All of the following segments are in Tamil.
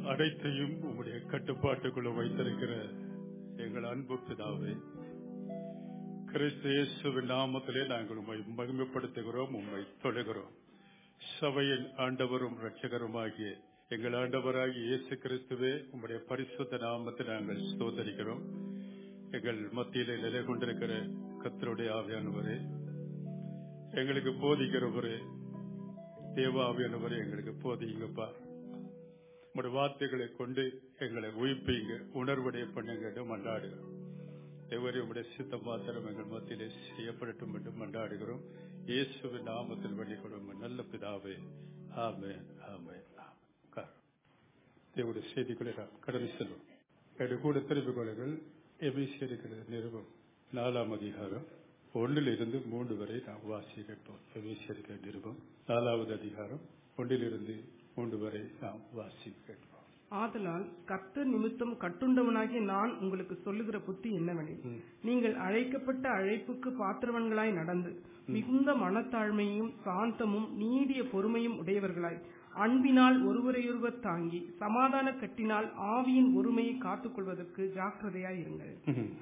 அனைத்தையும் உம்முடைய கட்டுப்பாட்டுக்குள்ள வைத்திருக்கிற எங்கள் அன்பு பிதாவே கிறிஸ்து இயேசுவின் நாமத்திலே நாங்கள் உம்மை மகிமைப்படுத்துகிறோம் உம்மை தொழுகிறோம் சபையின் ஆண்டவரும் இரட்சகருமாகிய எங்கள் ஆண்டவராகிய இயேசு கிறிஸ்துவே உம்முடைய பரிசுத்த நாமத்தை நாங்கள் ஸ்தோத்தரிக்கிறோம் எங்கள் மத்தியிலே நிலை கொண்டிருக்கிற கத்தருடைய ஆவியானவரே எங்களுக்கு போதிக்கிறவரே தேவ ஆவியானவரே எங்களுக்கு போதிங்கப்பா உங்களுடைய வார்த்தைகளை கொண்டு எங்களை உயிர்ப்பீங்க உணர்வுடைய பண்ணுங்க மண்டாடுகிறோம் எவரை உடைய சித்த மாத்திரம் எங்கள் மத்தியிலே செய்யப்படட்டும் என்று மண்டாடுகிறோம் இயேசுவின் நாமத்தில் வேண்டிக் நல்ல பிதாவே ஆமே ஆமே தேவடைய செய்திகளை நாம் கடந்து செல்வோம் என்னுடைய கூட திருப்பிக் கொள்ளுங்கள் எபிசியருக்கிற நிறுவம் நாலாம் அதிகாரம் ஒன்றில் இருந்து மூன்று வரை நாம் வாசி கேட்போம் எபிசியருக்கிற நிறுவம் நாலாவது அதிகாரம் ஒன்றிலிருந்து மூன்று வரை நாம் வாசி கேட்போம் ஆதலால் கர்த்தர் நிமித்தம் கட்டுண்டவனாகிய நான் உங்களுக்கு சொல்லுகிற புத்தி என்னவெனில் நீங்கள் அழைக்கப்பட்ட அழைப்புக்கு பாத்திரவன்களாய் நடந்து மிகுந்த மனத்தாழ்மையும் சாந்தமும் நீடிய பொறுமையும் உடையவர்களாய் அன்பினால் ஒருவரையொருவர் தாங்கி சமாதான கட்டினால் ஆவியின் ஒருமையை காத்துக் கொள்வதற்கு ஜாக்கிரதையாய் இருங்கள்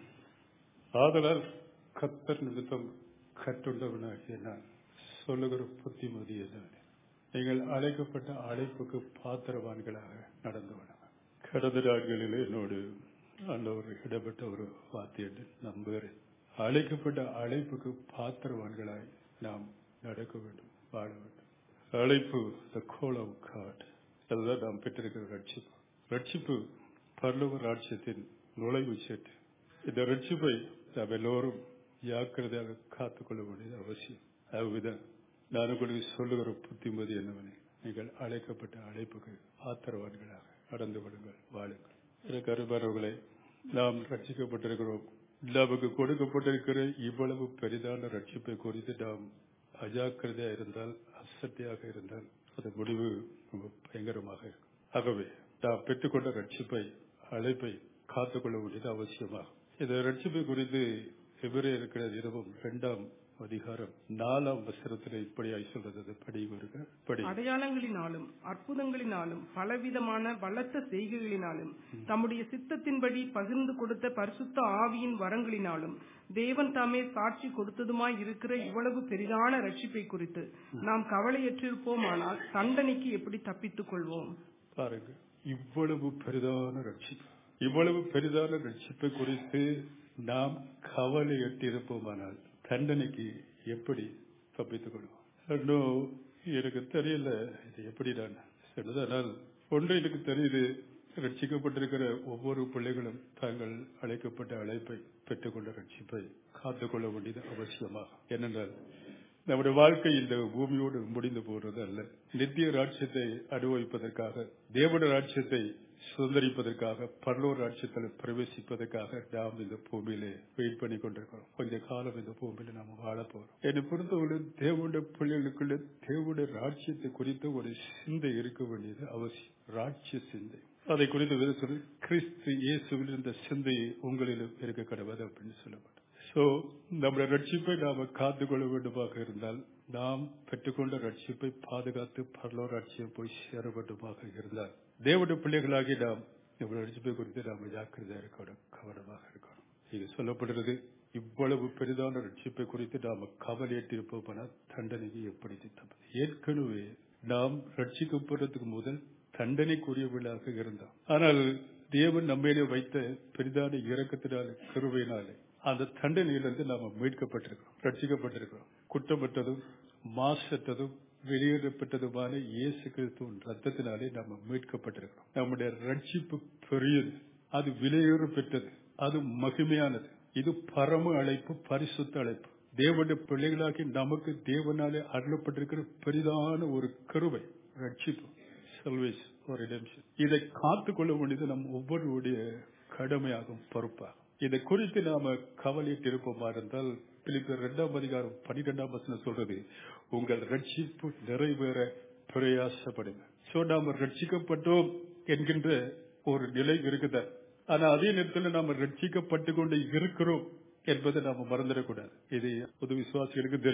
ஆதலால் கத்தர் நிமித்தம் கட்டுண்டவனாகிய நான் சொல்லுகிற புத்திமதி என்ன நீங்கள் அழைக்கப்பட்ட அழைப்புக்கு பாத்திரவான்களாக நடந்து வணங்க கடந்த நாட்களில் என்னோடு ஆண்டவர் இடப்பட்ட ஒரு வார்த்தை என்று நம்புகிறேன் அழைக்கப்பட்ட அழைப்புக்கு பாத்திரவான்களாய் நாம் நடக்க வேண்டும் வாழ வேண்டும் அழைப்பு த கோல் ஆஃப் காட் அதுதான் நாம் பெற்றிருக்கிற ரட்சிப்பு ரட்சிப்பு பரலோக ராட்சியத்தின் நுழைவு சீட்டு இந்த ரட்சிப்பை நாம் எல்லோரும் ஜாக்கிரதையாக காத்துக்கொள்ள வேண்டியது அவசியம் அவ்விதம் நான் உங்களுக்கு சொல்லுகிற புத்திமதி என்னவெனே நீங்கள் அழைக்கப்பட்ட அழைப்புக்கு ஆத்திரவான்களாக நடந்து கொள்ளுங்கள் வாழுங்கள் எனக்கு அருமானவர்களை நாம் ரட்சிக்கப்பட்டிருக்கிறோம் நமக்கு கொடுக்கப்பட்டிருக்கிற இவ்வளவு பெரிதான ரட்சிப்பை குறித்து நாம் அஜாக்கிரதையா இருந்தால் அசட்டையாக இருந்தால் அது முடிவு ரொம்ப பயங்கரமாக இருக்கும் ஆகவே நாம் பெற்றுக்கொண்ட ரட்சிப்பை அழைப்பை காத்துக்கொள்ள வேண்டியது அவசியமாகும் இந்த ரட்சிப்பை குறித்து எவரே இருக்கிற இரவும் இரண்டாம் அதிகாரம் நாலாம் வசனத்தில் இப்படியாய் சொல்றது படி வருக படி அடையாளங்களினாலும் அற்புதங்களினாலும் பலவிதமான பலத்த செய்கைகளினாலும் தம்முடைய சித்தத்தின்படி பகிர்ந்து கொடுத்த பரிசுத்த ஆவியின் வரங்களினாலும் தேவன் தாமே சாட்சி கொடுத்ததுமாய் இருக்கிற இவ்வளவு பெரிதான ரட்சிப்பை குறித்து நாம் கவலையற்றிருப்போமானால் தண்டனைக்கு எப்படி தப்பித்துக் கொள்வோம் பாருங்க இவ்வளவு பெரிதான ரட்சிப்பு இவ்வளவு பெரிதான ரட்சிப்பை குறித்து நாம் கவலையற்றிருப்போமானால் தண்டனைக்கு எப்படி தப்பித்துக் கொள்வோம் இன்னும் எனக்கு தெரியல இது எப்படி நான் சொன்னதனால் ஒன்று எனக்கு தெரியுது ரட்சிக்கப்பட்டிருக்கிற ஒவ்வொரு பிள்ளைகளும் தாங்கள் அழைக்கப்பட்ட அழைப்பை பெற்றுக்கொண்ட ரட்சிப்பை காத்துக்கொள்ள வேண்டியது அவசியமாகும் ஏனென்றால் நம்முடைய வாழ்க்கை இந்த பூமியோடு முடிந்து போறது அல்ல நித்திய ராட்சியத்தை அனுபவிப்பதற்காக தேவட ராட்சியத்தை சுதந்திரிப்பதற்காக பரலோர் ராட்சியத்தில் பிரவேசிப்பதற்காக நாம் இந்த பூமியிலே வெயிட் பண்ணி கொண்டிருக்கிறோம் கொஞ்ச காலம் இந்த பூமியில நாம வாழ போறோம் என்னை பொறுத்தவரை தேவனுடைய பிள்ளைகளுக்குள்ள தேவனுடைய ராட்சியத்தை குறித்த ஒரு சிந்தை இருக்க வேண்டியது அவசியம் ராட்சிய சிந்தை அதை குறித்து வேறு சொல்லி கிறிஸ்து இயேசுவில் இருந்த சிந்தையை உங்களிலும் இருக்க கடவுது அப்படின்னு சொல்லப்பட்டது சோ நம்முடைய ரட்சிப்பை நாம காத்துக்கொள்ள வேண்டுமாக இருந்தால் நாம் பெற்றுக்கொண்ட ரட்சிப்பை பாதுகாத்து பரலோ ராட்சியம் போய் சேர வேண்டுமாக இருந்தால் தேவனுடைய பிள்ளைகளாகி நாம் நம்முடைய ரட்சிப்பை குறித்து நாம் ஜாக்கிரதையா இருக்கணும் கவனமாக இருக்கணும் இது சொல்லப்படுறது இவ்வளவு பெரிதான ரட்சிப்பை குறித்து நாம கவலையற்றிருப்போம்னா தண்டனைக்கு எப்படி தப்பது ஏற்கனவே நாம் ரட்சிக்கப்படுறதுக்கு முதல் தண்டனைக்குரியவர்களாக இருந்தோம் ஆனால் தேவன் நம்மையிலே வைத்த பெரிதான இறக்கத்தினால கருவையினாலே அந்த தண்டனையிலிருந்து நாம மீட்கப்பட்டிருக்கிறோம் ரட்சிக்கப்பட்டிருக்கிறோம் குற்றப்பட்டதும் மாசற்றதும் வெளியேறப்பட்டதுமான இயேசு கிறிஸ்துவின் ரத்தத்தினாலே நாம மீட்கப்பட்டிருக்கிறோம் நம்முடைய ரட்சிப்பு பெரியது அது விலையேற பெற்றது அது மகிமையானது இது பரம அழைப்பு பரிசுத்த அழைப்பு தேவனுடைய பிள்ளைகளாகி நமக்கு தேவனாலே அருளப்பட்டிருக்கிற பெரிதான ஒரு கருவை ரட்சிப்பு சல்வேஸ் ஒரு இதை காத்துக்கொள்ள வேண்டியது நம் ஒவ்வொருடைய கடமையாகும் பொறுப்பாகும் இதை குறித்து நாம கவலையிட்டு இருப்போமா இருந்தால் பிலிப்பர் இரண்டாம் அதிகாரம் பனிரெண்டாம் வசனம் சொல்றது உங்கள் ரட்சிப்பு நிறைவேற பிரயாசப்படுங்க சோ நாம ரட்சிக்கப்பட்டோம் என்கின்ற ஒரு நிலை இருக்குதா ஆனா அதே நேரத்தில் நாம ரட்சிக்கப்பட்டு கொண்டு இருக்கிறோம் என்பதை நாம மறந்துடக்கூடாது இது பொது விசுவாசிகளுக்கு தெரியும்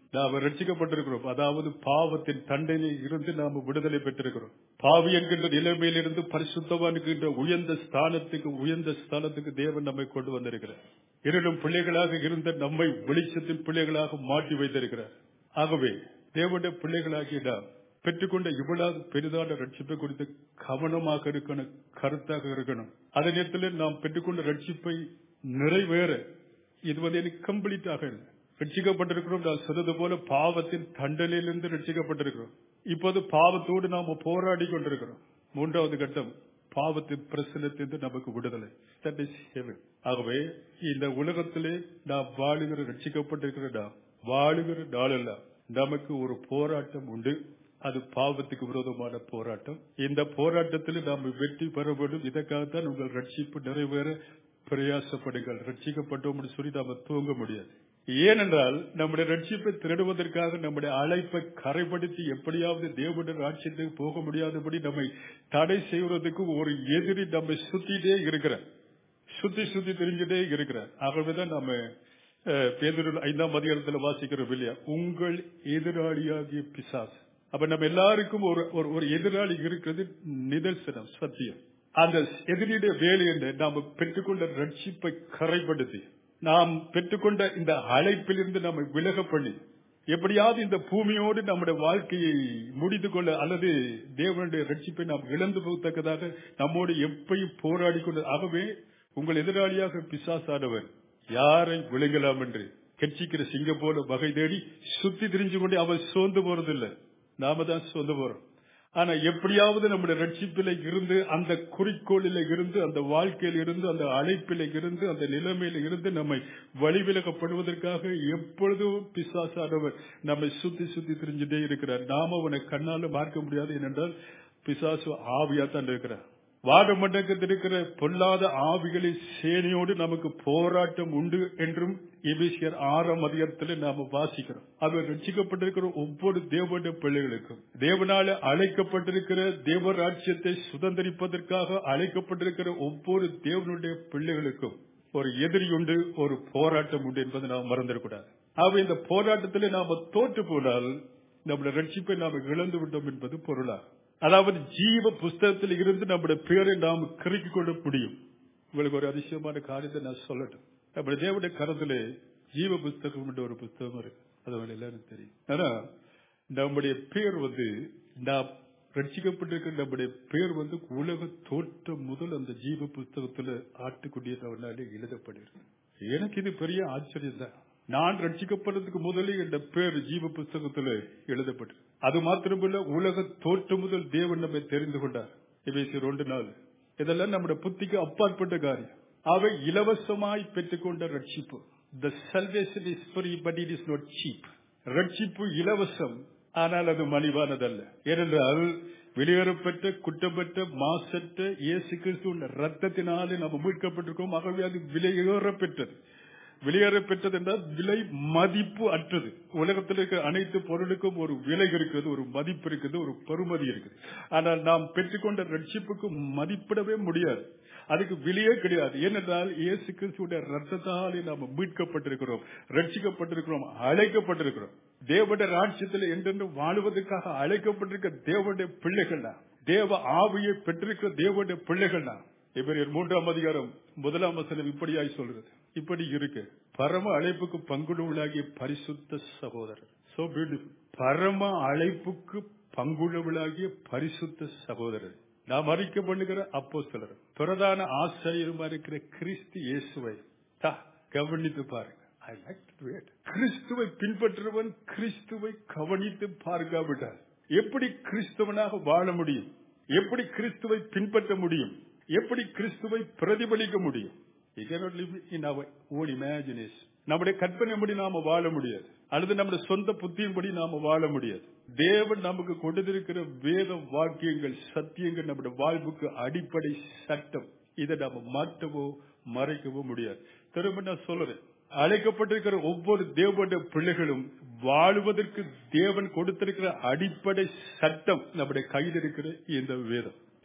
நாம் ரட்சிக்கப்பட்டிருக்கிறோம் அதாவது பாவத்தின் தண்டனை இருந்து நாம் விடுதலை பெற்றிருக்கிறோம் பாவி என்கின்ற நிலைமையிலிருந்து பரிசுத்தவான் என்கின்ற உயர்ந்த ஸ்தானத்துக்கு உயர்ந்த ஸ்தானத்துக்கு தேவன் நம்மை கொண்டு வந்திருக்கிறார் இரண்டும் பிள்ளைகளாக இருந்த நம்மை வெளிச்சத்தின் பிள்ளைகளாக மாற்றி வைத்திருக்கிறார் ஆகவே தேவனுடைய பிள்ளைகளாகிய நாம் பெற்றுக்கொண்ட இவ்வளவு பெரிதான ரட்சிப்பை குறித்து கவனமாக இருக்கணும் கருத்தாக இருக்கணும் அதே நேரத்தில் நாம் பெற்றுக்கொண்ட ரட்சிப்பை நிறைவேற இது வந்து எனக்கு கம்ப்ளீட்டாக இல்லை ரட்சிக்கப்பட்டிருக்கிறோம் நான் சொன்னது போல பாவத்தின் தண்டனையிலிருந்து ரட்சிக்கப்பட்டிருக்கிறோம் இப்போது பாவத்தோடு நாம போராடி கொண்டிருக்கிறோம் மூன்றாவது கட்டம் பாவத்தின் பிரசனத்திலிருந்து நமக்கு விடுதலை That is heaven. ஆகவே இந்த உலகத்திலே நாம் வாழுகிற ரட்சிக்கப்பட்டிருக்கிற நாம் வாழுகிற நாளெல்லாம் நமக்கு ஒரு போராட்டம் உண்டு அது பாவத்துக்கு விரோதமான போராட்டம் இந்த போராட்டத்தில் நாம் வெற்றி பெற வேண்டும் இதற்காகத்தான் உங்கள் ரட்சிப்பு நிறைவேற பிரயாசப்படுங்கள் ரட்சிக்கப்பட்டோம் சொல்லி நாம தூங்க முடியாது ஏனென்றால் நம்முடைய ரட்சிப்பை திருடுவதற்காக நம்முடைய அழைப்பை கரைப்படுத்தி எப்படியாவது தேவனுடைய ராட்சியத்துக்கு போக முடியாதபடி நம்மை தடை செய்வதற்கு ஒரு எதிரி நம்மை சுத்திட்டே இருக்கிறார் சுத்தி சுத்தி தெரிஞ்சுட்டே இருக்கிறார் ஆகவேதான் நம்ம அஹ், பேதுரு ஐந்தாம் அதிகாரத்தில் வாசிக்கிறோம் இல்லையா உங்கள் எதிராளியாகிய பிசாஸ் அப்ப நம்ம எல்லாருக்கும் ஒரு ஒரு- ஒரு எதிராளி இருக்கிறது நிதர்சனம் சத்தியம் அந்த எதிரியுடைய வேலை என்ன நாம் பெற்றுக்கொண்ட ரட்சிப்பை கரைப்படுத்தி நாம் பெற்றுக்கொண்ட இந்த அழைப்பிலிருந்து நம்மை விலக பண்ணி எப்படியாவது இந்த பூமியோடு நம்முடைய வாழ்க்கையை முடித்து கொள்ள அல்லது தேவனுடைய ரட்சிப்பை நாம் இழந்து போகத்தக்கதாக நம்மோடு எப்பயும் போராடி கொண்டு ஆகவே உங்கள் எதிராளியாக பிசாசானவர் யாரை விழுங்கலாம் என்று கட்சிக்கிற சிங்கம் போல வகை தேடி சுத்தி திரிஞ்சு கொண்டு அவர் சோர்ந்து போறதில்லை நாம தான் சோர்ந்து போறோம் ஆனா எப்படியாவது நம்முடைய ரட்சிப்பில இருந்து அந்த குறிக்கோளில இருந்து அந்த வாழ்க்கையில இருந்து அந்த அழைப்பில இருந்து அந்த நிலைமையில இருந்து நம்மை வழிவிலகப்படுவதற்காக எப்பொழுதும் பிசாசானவர் நம்மை சுத்தி சுத்தி திரிஞ்சுட்டே இருக்கிறார் நாம அவனை கண்ணால பார்க்க முடியாது ஏனென்றால் பிசாசு ஆவியா தான் இருக்கிறார் வாடமண்டலத்தில் இருக்கிற பொல்லாத ஆவிகளின் சேனையோடு நமக்கு போராட்டம் உண்டு என்றும் எபிசியர் ஆறாம் அதிகாரத்தில் நாம வாசிக்கிறோம் அவர் ரட்சிக்கப்பட்டிருக்கிற ஒவ்வொரு தேவனுடைய பிள்ளைகளுக்கும் தேவனால அழைக்கப்பட்டிருக்கிற தேவ ராட்சியத்தை சுதந்திரிப்பதற்காக அழைக்கப்பட்டிருக்கிற ஒவ்வொரு தேவனுடைய பிள்ளைகளுக்கும் ஒரு எதிரி உண்டு ஒரு போராட்டம் உண்டு என்பதை நாம் மறந்துடக்கூடாது ஆக இந்த போராட்டத்தில் நாம தோற்று போனால் நம்முடைய ரட்சிப்பை நாம் இழந்து விட்டோம் என்பது பொருளாகும் அதாவது ஜீவ புஸ்தகத்தில் இருந்து நம்முடைய பேரை நாம் கிறுக்கிக் கொள்ள முடியும் உங்களுக்கு ஒரு அதிசயமான காரியத்தை நான் சொல்லட்டும் நம்முடைய தேவனுடைய கரத்திலே ஜீவ புஸ்தகம் என்ற ஒரு புஸ்தகம் இருக்கு அது உங்களுக்கு எல்லாரும் தெரியும் ஆனா நம்முடைய பேர் வந்து நாம் ரட்சிக்கப்பட்டிருக்கிற நம்முடைய பேர் வந்து உலக தோற்றம் முதல் அந்த ஜீவ புஸ்தகத்துல ஆட்டுக்குடியினாலே எழுதப்பட்டிருக்கு எனக்கு இது பெரிய ஆச்சரியம் தான் நான் ரட்சிக்கப்படுறதுக்கு முதலே என்ற பேர் ஜீவ புஸ்தகத்துல எழுதப்பட்டது அது மாத்திரமல்ல உலக தோற்றம் முதல் தேவன் நம்மை தெரிந்து கொண்டார் இவைசி ரெண்டு நாள் இதெல்லாம் நம்முடைய புத்திக்கு அப்பாற்பட்ட காரியம் அவை இலவசமாய் பெற்றுக்கொண்ட ரட்சிப்பு த salvation is free but it is not cheap ரட்சிப்பு இலவசம் ஆனால் அது மலிவானதல்ல ஏனென்றால் வெளியேறப்பட்ட குற்றப்பட்ட மாசற்ற இயேசு கிறிஸ்துவின் ரத்தத்தினாலே நாம் மீட்கப்பட்டிருக்கோம் ஆகவே அது விலையேறப்பெற்றது வெளியேறப்பெற்றது என்றால் விலை மதிப்பு அற்றது உலகத்தில் இருக்கிற அனைத்து பொருளுக்கும் ஒரு விலை இருக்கிறது ஒரு மதிப்பு இருக்குது ஒரு பெருமதி இருக்குது ஆனால் நாம் பெற்றுக்கொண்ட ரட்சிப்புக்கு மதிப்பிடவே முடியாது அதுக்கு விலையே கிடையாது ஏனென்றால் இயேசு கிறிஸ்துடைய ரத்தத்தாலே நாம் மீட்கப்பட்டிருக்கிறோம் ரட்சிக்கப்பட்டிருக்கிறோம் அழைக்கப்பட்டிருக்கிறோம் தேவனுடைய ராட்சியத்தில் என்றென்று வாழுவதற்காக அழைக்கப்பட்டிருக்க தேவனுடைய பிள்ளைகள் தான் தேவ ஆவியை பெற்றிருக்கிற தேவனுடைய பிள்ளைகள் தான் இவர் மூன்றாம் அதிகாரம் முதலாம் வசனம் இப்படியாய் சொல்றது இப்படி இருக்கு பரம அழைப்புக்கு பங்குள்ளவளாகிய பரிசுத்த சகோதரர் சோ பியூட்டிஃபுல் பரம அழைப்புக்கு பங்குள்ளவளாகிய பரிசுத்த சகோதரர் நாம் அறிக்கை பண்ணுகிற அப்போ சிலர் பிரதான ஆசிரியருமா இருக்கிற கிறிஸ்து இயேசுவை தா, கவனித்து பாருங்க I like to read. கிறிஸ்துவை பின்பற்றுவன் கிறிஸ்துவை கவனித்து பார்க்காவிட்டார் எப்படி கிறிஸ்தவனாக வாழ முடியும் எப்படி கிறிஸ்துவை பின்பற்ற முடியும் எப்படி கிறிஸ்துவை பிரதிபலிக்க முடியும் You cannot live in our own imagination. நம்முடைய கற்பனைப்படி நாம வாழ முடியாது அல்லது நம்முடைய சொந்த புத்தியின்படி நாம வாழ முடியாது தேவன் நமக்கு கொடுத்திருக்கிற வேத வாக்கியங்கள் சத்தியங்கள் நம்முடைய வாழ்வுக்கு அடிப்படை சட்டம் இதை நாம மாற்றவோ மறைக்கவோ முடியாது திரும்ப நான் சொல்றேன் அழைக்கப்பட்டிருக்கிற ஒவ்வொரு தேவனுடைய பிள்ளைகளும் வாழுவதற்கு தேவன் கொடுத்திருக்கிற அடிப்படை சட்டம் நம்முடைய கையில் இருக்கிற இந்த வேதம்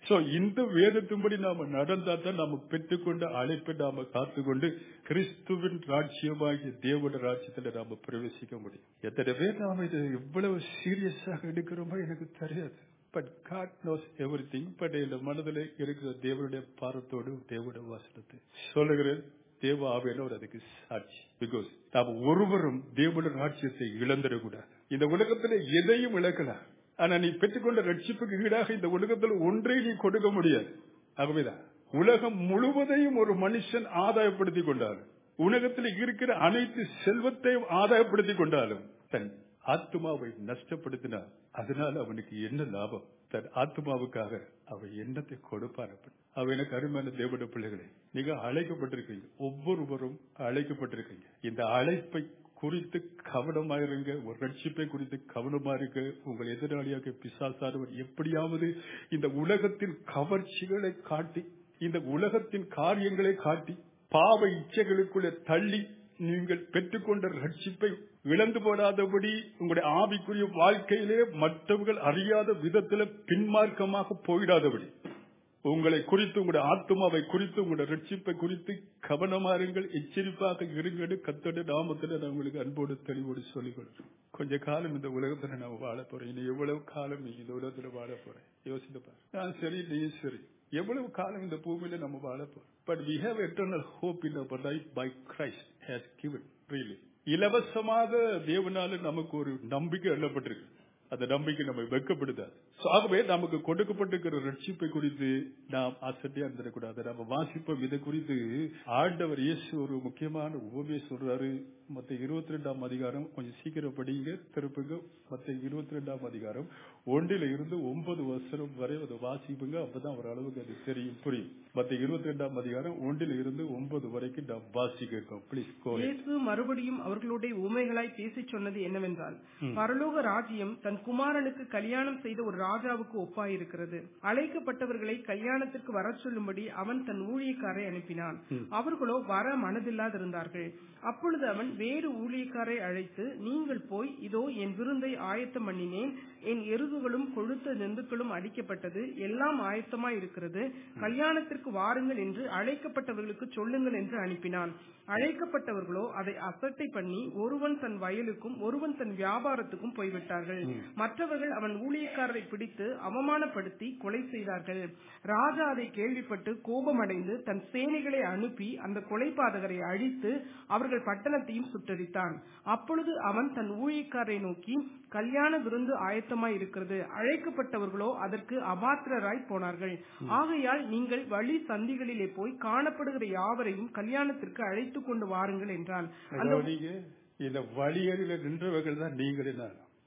சோ இந்த வேதத்தின்படி நாம நடந்தா தான் நாம பெற்றுக்கொண்ட அழைப்பை நாம காத்துக்கொண்டு கிறிஸ்துவின் ராஜ்யமாகிய தேவட ராஜ்யத்துல நாம பிரவேசிக்க முடியும் எத்தனை பேர் நாம இதை எவ்வளவு சீரியஸாக எடுக்கிறோமோ எனக்கு தெரியாது but God knows everything but இந்த மனதில் இருக்கிற தேவனுடைய பாரத்தோடு தேவனுடைய வாசனத்தை சொல்லுகிறேன் தேவ ஆவியானவர் அதுக்கு சாட்சி பிகாஸ் நாம் ஒருவரும் தேவனுடைய ராஜ்யத்தை இழந்துடக்கூடாது இந்த உலகத்துல எதையும் இழக்கலாம் ஆனா நீ பெற்றுக்கொண்ட ரட்சிப்புக்கு ஈடாக இந்த உலகத்தில் ஒன்றை நீ கொடுக்க முடியாது ஆகவேதான் உலகம் முழுவதையும் ஒரு மனுஷன் ஆதாயப்படுத்திக் கொண்டாலும் உலகத்தில் இருக்கிற அனைத்து செல்வத்தையும் ஆதாயப்படுத்திக் கொண்டாலும் தன் ஆத்மாவை நஷ்டப்படுத்தினார் அதனால அவனுக்கு என்ன லாபம் தன் ஆத்மாவுக்காக அவன் என்னத்தை கொடுப்பான் அவ எனக்கு அருமையான தேவட பிள்ளைகளே நீங்க அழைக்கப்பட்டிருக்கீங்க ஒவ்வொருவரும் அழைக்கப்பட்டிருக்கீங்க இந்த அழைப்பை குறித்து கவனமாயிருங்க ஒரு ரட்சிப்பை குறித்து கவனமா இருக்க உங்கள் எதிராளியாக பிசாசானவர் எப்படியாவது இந்த உலகத்தின் கவர்ச்சிகளை காட்டி இந்த உலகத்தின் காரியங்களை காட்டி பாவ இச்சைகளுக்குள்ளே தள்ளி நீங்கள் பெற்றுக்கொண்ட ரட்சிப்பை இழந்து போடாதபடி உங்களுடைய ஆவிக்குரிய வாழ்க்கையிலே மற்றவர்கள் அறியாத விதத்தில் பின்மார்க்கமாக போயிடாதபடி உங்களை குறித்து உங்களுடைய ஆத்மாவை குறித்து உங்களுடைய ரட்சிப்பை குறித்து கவனமா இருங்கள் எச்சரிப்பாக இருங்கன்னு கத்தோட நாமத்துல நான் உங்களுக்கு அன்போடு தெளிவோடு சொல்லிக் கொடுக்கிறேன் கொஞ்ச காலம் இந்த உலகத்துல நான் வாழ போறேன் இனி எவ்வளவு காலம் நீ இந்த உலகத்துல வாழ போறேன் யோசித்து பாரு நான் சரி நீ சரி எவ்வளவு காலம் இந்த பூமியில நம்ம வாழ போறோம் but we have eternal hope in our life by Christ has given really இலவசமாக தேவனால நமக்கு ஒரு நம்பிக்கை எண்ணப்பட்டிருக்கு அந்த நம்பிக்கை நம்ம வெக்கப்படுதாது ஆகவே நமக்கு கொடுக்கப்பட்டிருக்கிற ரட்சிப்பை குறித்து நாம் அசட்டியா இருந்துடக்கூடாது நம்ம வாசிப்போம் இதை குறித்து ஆண்டவர் இயேசு ஒரு முக்கியமான உபமே சொல்றாரு மத்த இருபத்தி ரெண்டாம் அதிகாரம் கொஞ்சம் சீக்கிரம் படிங்க திருப்புங்க மத்த இருபத்தி ரெண்டாம் அதிகாரம் ஒன்றில இருந்து ஒன்பது வருஷம் வரை அதை வாசிப்புங்க அப்பதான் ஒரு அளவுக்கு அது தெரியும் புரியும் மத்த இருபத்தி ரெண்டாம் அதிகாரம் ஒன்றில இருந்து ஒன்பது வரைக்கும் நாம் வாசிக்க இருக்கோம் ப்ளீஸ் இயேசு மறுபடியும் அவர்களுடைய உமைகளாய் பேசிச் சொன்னது என்னவென்றால் பரலோக ராஜ்யம் தன் குமாரனுக்கு கல்யாணம் செய்த ஒரு ராஜாவுக்கு ஒப்பாயிருக்கிறது அழைக்கப்பட்டவர்களை கல்யாணத்திற்கு வரச் சொல்லும்படி அவன் தன் ஊழியக்காரை அனுப்பினான் அவர்களோ வர மனதில்லாதிருந்தார்கள் அப்பொழுது அவன் வேறு ஊழியக்காரை அழைத்து நீங்கள் போய் இதோ என் விருந்தை ஆயத்தம் பண்ணினேன் என் எருதுகளும் கொழுத்த ஜந்துக்களும் அடிக்கப்பட்டது எல்லாம் ஆயத்தமாய் இருக்கிறது கல்யாணத்திற்கு வாருங்கள் என்று அழைக்கப்பட்டவர்களுக்கு சொல்லுங்கள் என்று அனுப்பினான் அழைக்கப்பட்டவர்களோ அதை அசட்டை பண்ணி ஒருவன் தன் வயலுக்கும் ஒருவன் தன் வியாபாரத்துக்கும் போய்விட்டார்கள் மற்றவர்கள் அவன் ஊழியக்காரரை பிடித்து அவமானப்படுத்தி கொலை செய்தார்கள் ராஜா அதை கேள்விப்பட்டு கோபமடைந்து தன் சேனைகளை அனுப்பி அந்த கொலைபாதகரை அழித்து அவர்கள் பட்டணத்தையும் சுட்டரித்தான் அப்பொழுது அவன் தன் ஊழியக்காரரை நோக்கி கல்யாண விருந்து ஆயத்தமாய் இருக்கிறது அழைக்கப்பட்டவர்களோ அதற்கு அபாத்திரராய் போனார்கள் ஆகையால் நீங்கள் வழி சந்திகளிலே போய் காணப்படுகிற யாவரையும் கல்யாணத்திற்கு அழைத்துக் கொண்டு வாருங்கள் என்றான் அந்த இந்த வழியறில நின்றவர்கள் தான் நீங்களே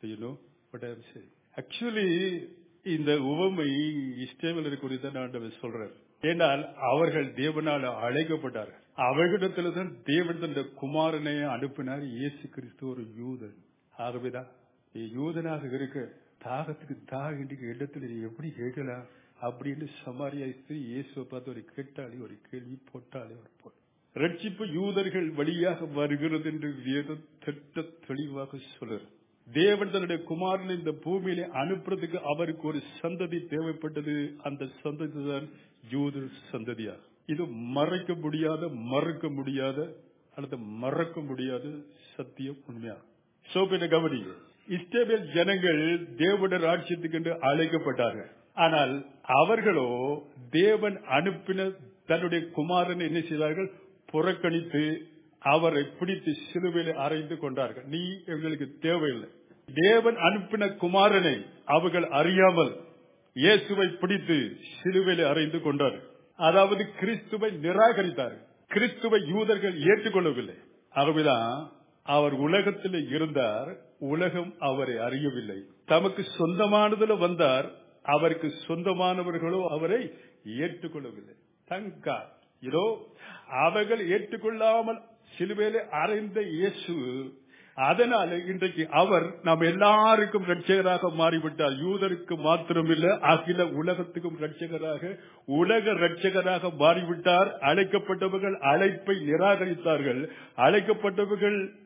ஆக்சுவலி இந்த உவமை இஷ்டவலர் குறித்த ஆண்டவர் சொல்றார் ஏனால் அவர்கள் தேவனால் அழைக்கப்பட்டார்கள் அவர்களிடத்துல தான் தேவன் தந்த குமாரனை அனுப்பினார் இயேசு கிறிஸ்து ஒரு யூதன் ஆகவேதான் யூதனாக இருக்க தாகத்துக்கு தாக இடத்துல நீ எப்படி கேட்கலாம் அப்படின்னு சமாரியா ஸ்திரீ இயேசுவை பார்த்து ஒரு கேட்டாலே ஒரு கேள்வி போட்டாலே ஒரு போல் ரட்சிப்பு யூதர்கள் வழியாக வருகிறது என்று வேதம் திட்ட தெளிவாக சொல்லுறது தேவன் தன்னுடைய குமாரன் இந்த பூமியில அனுப்புறதுக்கு அவருக்கு ஒரு சந்ததி தேவைப்பட்டது அந்த சந்ததி தான் யூத சந்ததியா இது மறைக்க முடியாத மறுக்க முடியாத அல்லது மறக்க முடியாத சத்தியம் உண்மையா சோபின கவனி இஸ்ரேல் ஜனங்கள் தேவட ராட்சியத்துக்கு என்று அழைக்கப்பட்டார்கள் ஆனால் அவர்களோ தேவன் அனுப்பின தன்னுடைய குமாரன் என்ன செய்தார்கள் புறக்கணித்து அவரை பிடித்து சிலுவையில் அறைந்து கொண்டார்கள் நீ எங்களுக்கு தேவையில்லை தேவன் அனுப்பின குமாரனை அவர்கள் அறியாமல் இயேசுவை பிடித்து சிலுவையில் அறைந்து கொண்டார் அதாவது கிறிஸ்துவை நிராகரித்தார் கிறிஸ்துவை யூதர்கள் ஏற்றுக்கொள்ளவில்லை ஆகவேதான் அவர் உலகத்தில் இருந்தார் உலகம் அவரை அறியவில்லை தமக்கு சொந்தமானதுல வந்தார் அவருக்கு சொந்தமானவர்களோ அவரை ஏற்றுக்கொள்ளவில்லை தங்கா இதோ அவர்கள் ஏற்றுக்கொள்ளாமல் சிலுவையிலே அறைந்த இயேசு அதனால இன்றைக்கு அவர் நாம் எல்லாருக்கும் ரட்சகராக மாறிவிட்டார் யூதருக்கு மாத்திரமில்ல அகில உலகத்துக்கும் ரட்சகராக உலக ரட்சகராக மாறிவிட்டார் அழைக்கப்பட்டவர்கள் அழைப்பை நிராகரித்தார்கள் அழைக்கப்பட்டவர்கள்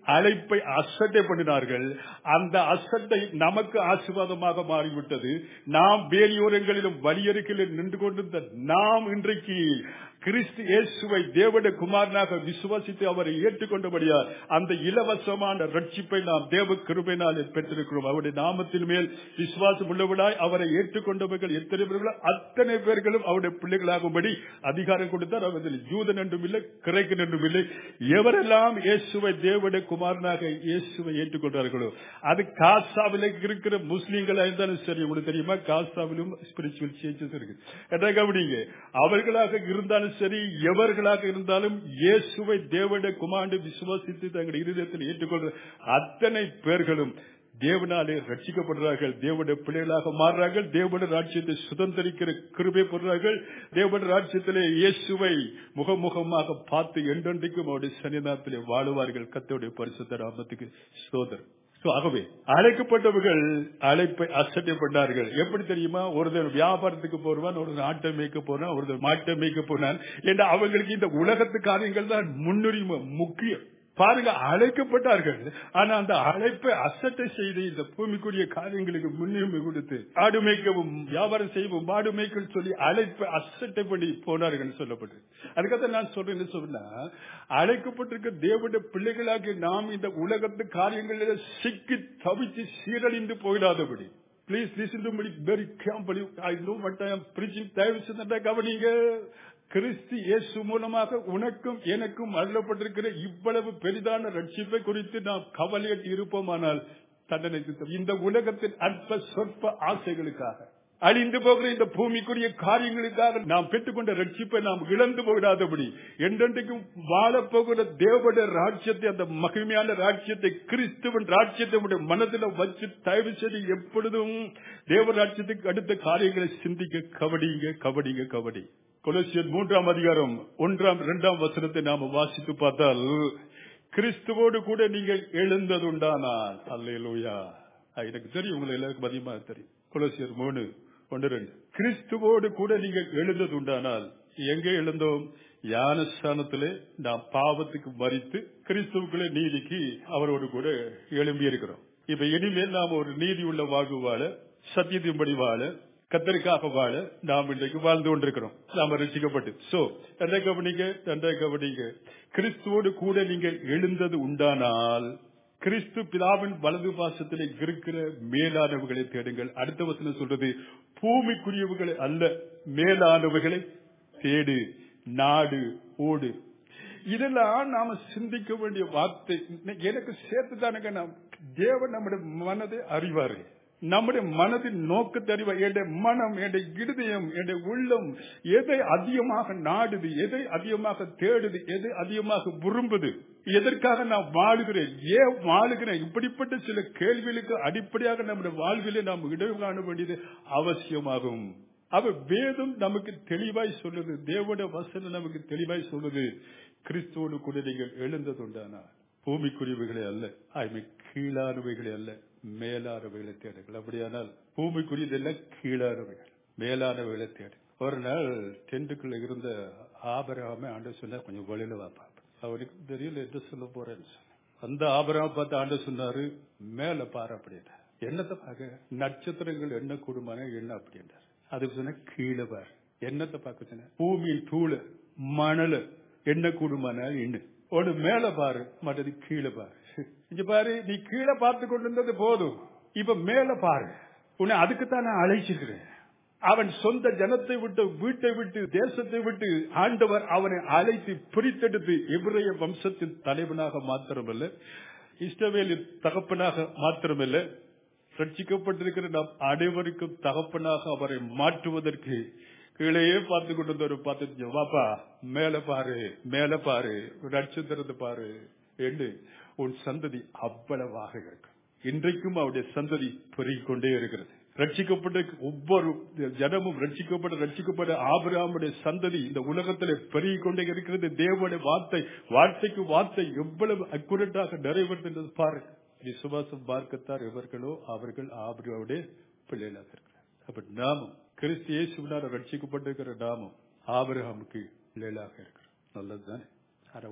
அழைப்பை அசட்டை பண்ணினார்கள் அந்த அசட்டை நமக்கு ஆசீர்வாதமாக மாறிவிட்டது நாம் வேலியோரங்களிலும் வலியருக்கிலும் நின்று கொண்டிருந்த நாம் இன்றைக்கு கிறிஸ்து இயேசுவை தேவனுடைய குமாரனாக விசுவாசித்து அவரை ஏற்றுக்கொண்டபடியால் அந்த இலவசமான ரட்சிப்பை நாம் தேவ கிருபையினாலே பெற்றிருக்கிறோம் அவருடைய நாமத்தின் மேல் விசுவாசம் உள்ளவர்களாய் அவரை ஏற்றுக்கொண்டவர்கள் எத்தனை பேர்களோ அத்தனை பேர்களும் அவருடைய பிள்ளைகளாகும்படி அதிகாரம் கொடுத்தார் அவர்கள் ஜூதன் என்றும் இல்லை கிரைக்கன் என்றும் இல்லை எவரெல்லாம் இயேசுவை தேவனுடைய குமாரனாக இயேசுவை ஏற்றுக்கொண்டார்களோ அது காசாவில் இருக்கிற முஸ்லீம்களா இருந்தாலும் சரி உங்களுக்கு தெரியுமா காசாவிலும் ஸ்பிரிச்சுவல் சேஞ்சஸ் இருக்கு என்ன கவனிங்க அவர்களாக இருந்தாலும் சரி எவர்களாக இருந்தாலும் இயேசுவை தேவனுடைய குமாண்டு விசுவாசித்து தங்களுடைய இருதயத்தில் ஏற்றுக்கொள்ற அத்தனை பேர்களும் தேவனாலே ரட்சிக்கப்படுறார்கள் தேவனுடைய பிள்ளைகளாக மாறுறார்கள் தேவனுடைய ராஜ்யத்தை சுதந்திரிக்கிற கிருபை பெறுறார்கள் தேவனுடைய ராஜ்யத்திலே இயேசுவை முகமுகமாக பார்த்து என்றென்றைக்கும் அவருடைய சன்னிதானத்திலே வாழுவார்கள் கத்தோடைய பரிசுத்த ராமத்துக்கு சோதர் So, ஆகவே அழைக்கப்பட்டவர்கள் அழைப்பை அசட்டை பண்ணார்கள் எப்படி தெரியுமா ஒருத்தர் வியாபாரத்துக்கு போடுவான் ஒருத்தர் ஆட்டை மேய்க்க போனான் ஒருத்தர் மாட்டை மேய்க்க போனான் என்று அவங்களுக்கு இந்த உலகத்து காரியங்கள் தான் முன்னுரிமை முக்கியம் பாருங்க அழைக்கப்பட்டார்கள் ஆனா அந்த அழைப்பை அசட்டை செய்து இந்த பூமிக்குரிய காரியங்களுக்கு முன்னுரிமை கொடுத்து ஆடு மேய்க்கவும் வியாபாரம் செய்யவும் மாடு மேய்க்கவும் சொல்லி அழைப்பை அசட்டை பண்ணி போனார்கள் சொல்லப்பட்டு அதுக்காக நான் சொல்றேன் சொன்னா அழைக்கப்பட்டிருக்க தேவனுடைய பிள்ளைகளாகிய நாம் இந்த உலகத்து காரியங்களில் சிக்கி தவிச்சு சீரழிந்து போயிடாதபடி please listen to me very carefully I know what I am preaching தயவு செஞ்சு கவனிங்க கிறிஸ்து இயேசு மூலமாக உனக்கும் எனக்கும் அருளப்பட்டிருக்கிற இவ்வளவு பெரிதான ரட்சிப்பை குறித்து நாம் கவலையற்று இருப்போமானால் தண்டனை திட்டம் இந்த உலகத்தின் அற்ப சொற்ப ஆசைகளுக்காக அழிந்து போகிற இந்த பூமிக்குரிய காரியங்களுக்காக நாம் பெற்றுக்கொண்ட ரட்சிப்பை நாம் இழந்து போயிடாதபடி என்றென்றைக்கும் வாழப்போகிற தேவடைய ராஜ்யத்தை அந்த மகிமையான ராஜ்யத்தை கிறிஸ்துவன் ராஜ்யத்தை உடைய மனதில் வச்சு தயவு செய்து எப்பொழுதும் தேவ ராஜ்யத்துக்கு அடுத்த காரியங்களை சிந்திக்க கபடிங்க கபடிங்க கபடி கொலசியர் மூன்றாம் அதிகாரம் ஒன்றாம் இரண்டாம் வசனத்தை நாம வாசித்து பார்த்தால் கிறிஸ்துவோடு கூட நீங்கள் எழுந்ததுண்டானால் அல்லேலூயா எனக்கு தெரியும் உங்களை எல்லாருக்கும் அதிகமாக தெரியும் கொலசியர் மூணு ஒன்று ரெண்டு கிறிஸ்துவோடு கூட நீங்கள் எழுந்தது உண்டானால் எங்கே எழுந்தோம் ஞானஸ்தானத்திலே நாம் பாவத்துக்கு மறித்து கிறிஸ்துவுக்குள்ளே நீதிக்கு அவரோடு கூட எழும்பி இருக்கிறோம் இப்ப இனிமேல் நாம் ஒரு நீதி உள்ள வாழ்வு வாழ சத்தியத்தின்படி வாழ கத்தருக்காக வாழ நாம் இன்றைக்கு வாழ்ந்து கொண்டிருக்கிறோம் நாம ரசிக்கப்பட்டு சோ எந்த கவனிங்க எந்த கவனிங்க கிறிஸ்துவோடு கூட நீங்கள் எழுந்தது உண்டானால் கிறிஸ்து பிதாவின் வலது பாசத்திலே இருக்கிற மேலானவர்களை தேடுங்கள் அடுத்த வசனம் சொல்றது பூமிக்குரியவர்களை அல்ல மேலானவர்களை தேடு நாடு ஓடு இதெல்லாம் நாம சிந்திக்க வேண்டிய வார்த்தை எனக்கு சேர்த்து தானுங்க நாம் தேவன் நம்முடைய மனதை அறிவாரு நம்முடைய மனதின் நோக்கத்தை அறிவா என்னுடைய மனம் என்னுடைய இருதயம் என்னுடைய உள்ளம் எதை அதிகமாக நாடுது எதை அதிகமாக தேடுது எதை அதிகமாக விரும்புது எதற்காக நான் வாழுகிறேன் ஏன் வாழுகிறேன் இப்படிப்பட்ட சில கேள்விகளுக்கு அடிப்படையாக நம்முடைய வாழ்விலே நாம் இடம் காண வேண்டியது அவசியமாகும் அவ வேதம் நமக்கு தெளிவாய் சொல்லுது தேவனுடைய வசனம் நமக்கு தெளிவாய் சொல்லுது கிறிஸ்துவோடு கூட நீங்கள் எழுந்ததுண்டானா பூமிக்குரியவைகளே அல்ல ஆய்மை கீழானவைகளே அல்ல மேலானவைகளை தேடுங்கள் அப்படியானால் பூமிக்குரியதெல்லாம் கீழானவைகள் மேலானவைகளை தேடு ஒரு நாள் டென்ட்டுக்குள்ள இருந்த ஆபரகாமே ஆண்டு சொன்னா கொஞ்சம் வெளியில வாப்பா அவனுக்கு தெரியல என்ன சொல்ல போறேன்னு அந்த ஆபரகம் பார்த்து ஆண்டு சொன்னாரு மேல பாரு அப்படின்னா என்னத்தை பார்க்க நட்சத்திரங்கள் என்ன கூடுமான என்ன அப்படின்றார் அதுக்கு சொன்ன கீழே பாரு என்னத்தை பார்க்க சொன்ன பூமியின் தூள மணல என்ன கூடுமானால் என்ன ஒன்று மேல பாரு மற்றது கீழே பாரு இங்க பாரு நீ கீழே பார்த்து கொண்டு இருந்தது போதும் இப்ப மேல பாரு உன்னை அதுக்குத்தான் நான் அழைச்சிருக்கிறேன் அவன் சொந்த ஜனத்தை விட்டு வீட்டை விட்டு தேசத்தை விட்டு ஆண்டவர் அவனை அழைத்து பிரித்தெடுத்து எவ்ரைய வம்சத்தின் தலைவனாக மாத்திரமல்ல இஷ்டவேலின் தகப்பனாக மாத்திரமல்ல ரட்சிக்கப்பட்டிருக்கிற நாம் அனைவருக்கும் தகப்பனாக அவரை மாற்றுவதற்கு கீழே பார்த்து கொண்டு வந்து பார்த்து வாப்பா மேல பாரு மேல பாரு நட்சத்திரத்தை பாரு என்று உன் சந்ததி அவ்வளவாக இருக்கும் இன்றைக்கும் அவருடைய சந்ததி பெருகிக் கொண்டே இருக்கிறது ரட்சிக்கப்பட்ட ஒவ்வொரு ஜனமும் ரட்சிக்கப்பட்ட ரட்சிக்கப்பட்ட ஆபிராமுடைய சந்ததி இந்த உலகத்திலே பெருகிக் கொண்டே இருக்கிறது தேவனுடைய வார்த்தை வார்த்தைக்கு வார்த்தை எவ்வளவு அக்குரட்டாக நிறைவேறுகின்றது பாருங்க விசுவாசம் பார்க்கத்தார் எவர்களோ அவர்கள் ஆபிராவுடைய பிள்ளைகளாக இருக்கிறார் அப்ப நாமும் கிறிஸ்து இயேசுனால ரட்சிக்கப்பட்டிருக்கிற நாமும் ஆபிரகாமுக்கு பிள்ளைகளாக இருக்கிறோம் நல்லதுதானே ஆனா ஒரு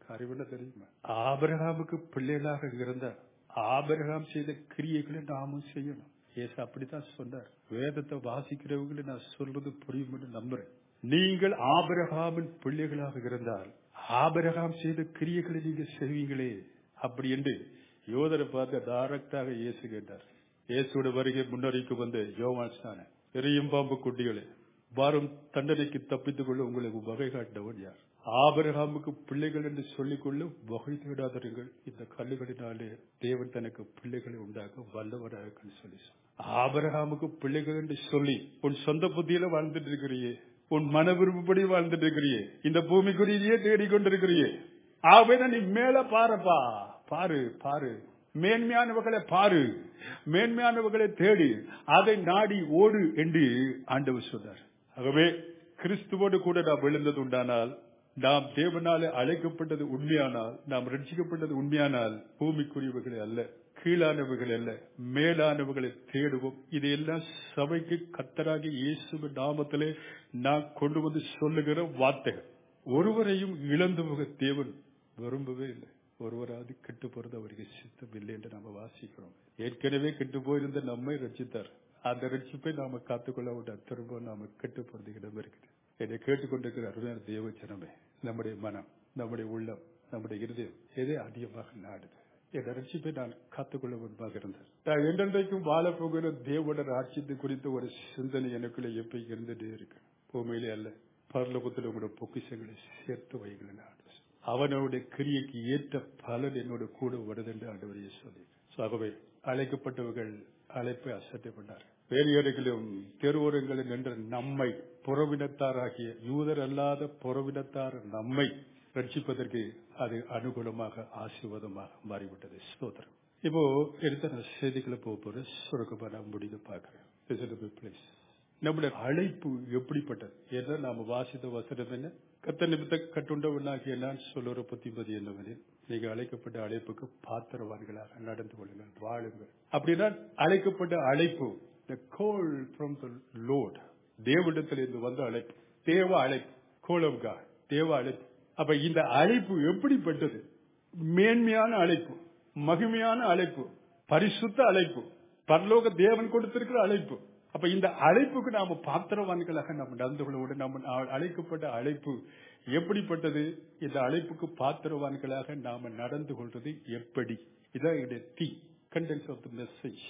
காரியம் என்ன தெரியுமா ஆபிரகாமுக்கு பிள்ளைகளாக இருந்த ஆபிரகாம் செய்த கிரியைகளை நாமும் செய்யணும் ஏசு அப்படித்தான் சொன்னார் வேதத்தை வாசிக்கிறவங்களை நான் சொல்றது புரியும் நம்புறேன் நீங்கள் ஆபிரகாமின் பிள்ளைகளாக இருந்தால் ஆபிரகாம் செய்த கிரியைகளை நீங்க செய்வீங்களே அப்படி என்று யோதரை பார்த்து டைரக்டாக இயேசு கேட்டார் இயேசுவோட வருகை முன்னறிக்கு வந்த யோவான் ஸ்நானன் எரியும் பாம்பு குட்டிகளே வரும் தண்டனைக்கு தப்பித்துக் கொள்ள உங்களுக்கு வகை காட்டினவன் யார் ஆபரகாமுக்கு பிள்ளைகள் என்று சொல்லிக் கொள்ள வகை தேடாதீர்கள் இந்த கல்லுகளினாலே தேவன் தனக்கு பிள்ளைகளை உண்டாக்க வல்லவராக சொல்லி ஆபரகாமுக்கு பிள்ளைகள் என்று சொல்லி உன் சொந்த புத்தியில வாழ்ந்துட்டு இருக்கிறியே உன் மன விருப்பப்படி வாழ்ந்துட்டு இருக்கிறியே இந்த பூமிக்குரியே தேடிக்கொண்டிருக்கிறியே ஆவேன நீ மேல பாருப்பா பாரு பாரு மேன்மையானவர்களை பாரு மேன்மையானவர்களை தேடி அதை நாடி ஓடு என்று ஆண்டவர் சொன்னார் ஆகவே கிறிஸ்துவோடு கூட நாம் விழுந்தது உண்டானால் நாம் தேவனாலே அழைக்கப்பட்டது உண்மையானால் நாம் ரட்சிக்கப்பட்டது உண்மையானால் பூமிக்குரியவர்களே அல்ல கீழானவர்கள் அல்ல மேலானவர்களை தேடுவோம் இதையெல்லாம் சபைக்கு கத்தராகி இயேசு நாமத்திலே நான் கொண்டு வந்து சொல்லுகிற வார்த்தைகள் ஒருவரையும் இழந்து போக தேவன் விரும்பவே இல்லை ஒருவராது கெட்டு போறது அவருக்கு சித்தம் இல்லை என்று நாம வாசிக்கிறோம் ஏற்கனவே கெட்டு போயிருந்த நம்மை ரட்சித்தார் அந்த ரட்சிப்பை நாம காத்துக்கொள்ள விட திரும்ப நாம கெட்டு போறது இடம் இருக்குது என்னை கேட்டுக்கொண்டிருக்கிற அருமையான தேவ ஜனமே நம்முடைய மனம் நம்முடைய உள்ளம் நம்முடைய இருதயம் எதை அதிகமாக நாடுது என் ரட்சிப்பை நான் காத்துக்கொள்ள முன்பாக இருந்தேன் நான் என்றென்றைக்கும் வாழப் போகிற தேவோட ராட்சியத்தை குறித்த ஒரு சிந்தனை எனக்குள்ள எப்ப இருந்துட்டே இருக்கு பூமியிலே அல்ல பரலோகத்தில் உங்களோட பொக்கிஷங்களை சேர்த்து வைங்களேன் அவனுடைய கிரியைக்கு ஏற்ற பலன் என்னோட கூட வருது என்று ஆண்டவரையே சொல்லி ஆகவே அழைக்கப்பட்டவர்கள் அழைப்பை அசட்டை பண்ணார் வேலையடைகளிலும் தெருவோரங்களில் நின்ற நம்மை புறவினத்தாராகிய யூதர் அல்லாத புறவினத்தார் நம்மை ரட்சிப்பதற்கு அது அனுகூலமாக ஆசீர்வாதமாக மாறிவிட்டது ஸ்தோத்திரம் இப்போ எடுத்த நான் செய்திகளை போக போற சுருக்கமா நான் முடிந்து பார்க்கிறேன் நம்முடைய அழைப்பு எப்படிப்பட்டது ஏன்னா நாம வாசித்த வசனம் என்ன கத்த நிமித்த கட்டுண்டவனாகிய நான் சொல்லுற புத்திமதி என்னவெனில் நீங்க அழைக்கப்பட்ட அழைப்புக்கு பாத்திரவான்களாக நடந்து கொள்ளுங்கள் வாழுங்கள் அப்படின்னா அழைக்கப்பட்ட அழைப்பு the call from the Lord தேவனிடத்தில் இருந்து வந்த அழைப்பு தேவ அழைப்பு கோல் ஆஃப் காட் தேவ அழைப்பு அப்ப இந்த அழைப்பு எப்படிப்பட்டது மேன்மையான அழைப்பு மகிமையான அழைப்பு பரிசுத்த அழைப்பு பரலோக தேவன் கொடுத்திருக்கிற அழைப்பு அப்ப இந்த அழைப்புக்கு நாம பாத்திரவான்களாக நம்ம நடந்து கொள்ள நம்ம அழைக்கப்பட்ட அழைப்பு எப்படிப்பட்டது இந்த அழைப்புக்கு பாத்திரவான்களாக நாம நடந்து கொள்றது எப்படி இதான் என்னுடைய the contents of the message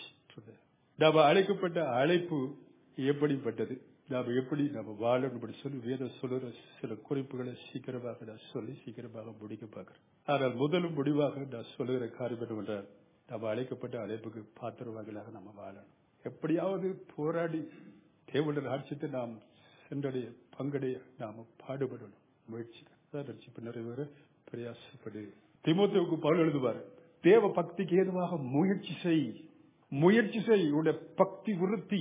நாம அழைக்கப்பட்ட அழைப்பு எப்படிப்பட்டது நாம எப்படி நம்ம வாழணும் சொல்லி வேத சொல்லுற சில குறிப்புகளை சீக்கிரமாக நான் சொல்லி சீக்கிரமாக முடிக்க பார்க்கிறேன் ஆனால் முதலும் முடிவாக நான் சொல்லுகிற காரியம் என்னவென்றால் நம்ம அழைக்கப்பட்ட அழைப்புக்கு பாத்திரவான்களாக நம்ம வாழணும் எப்படியாவது போராடி தேவனுடைய ராட்சியத்தை நாம் சென்றடைய பங்கடைய நாம பாடுபடணும் முயற்சி ரட்சிப்பு நிறைவேற பிரயாசப்படு திமுகவுக்கு பவுல் எழுதுவார் தேவ பக்திக்கு ஏதுவாக முயற்சி செய் முயற்சி செய் உடைய பக்தி விருத்தி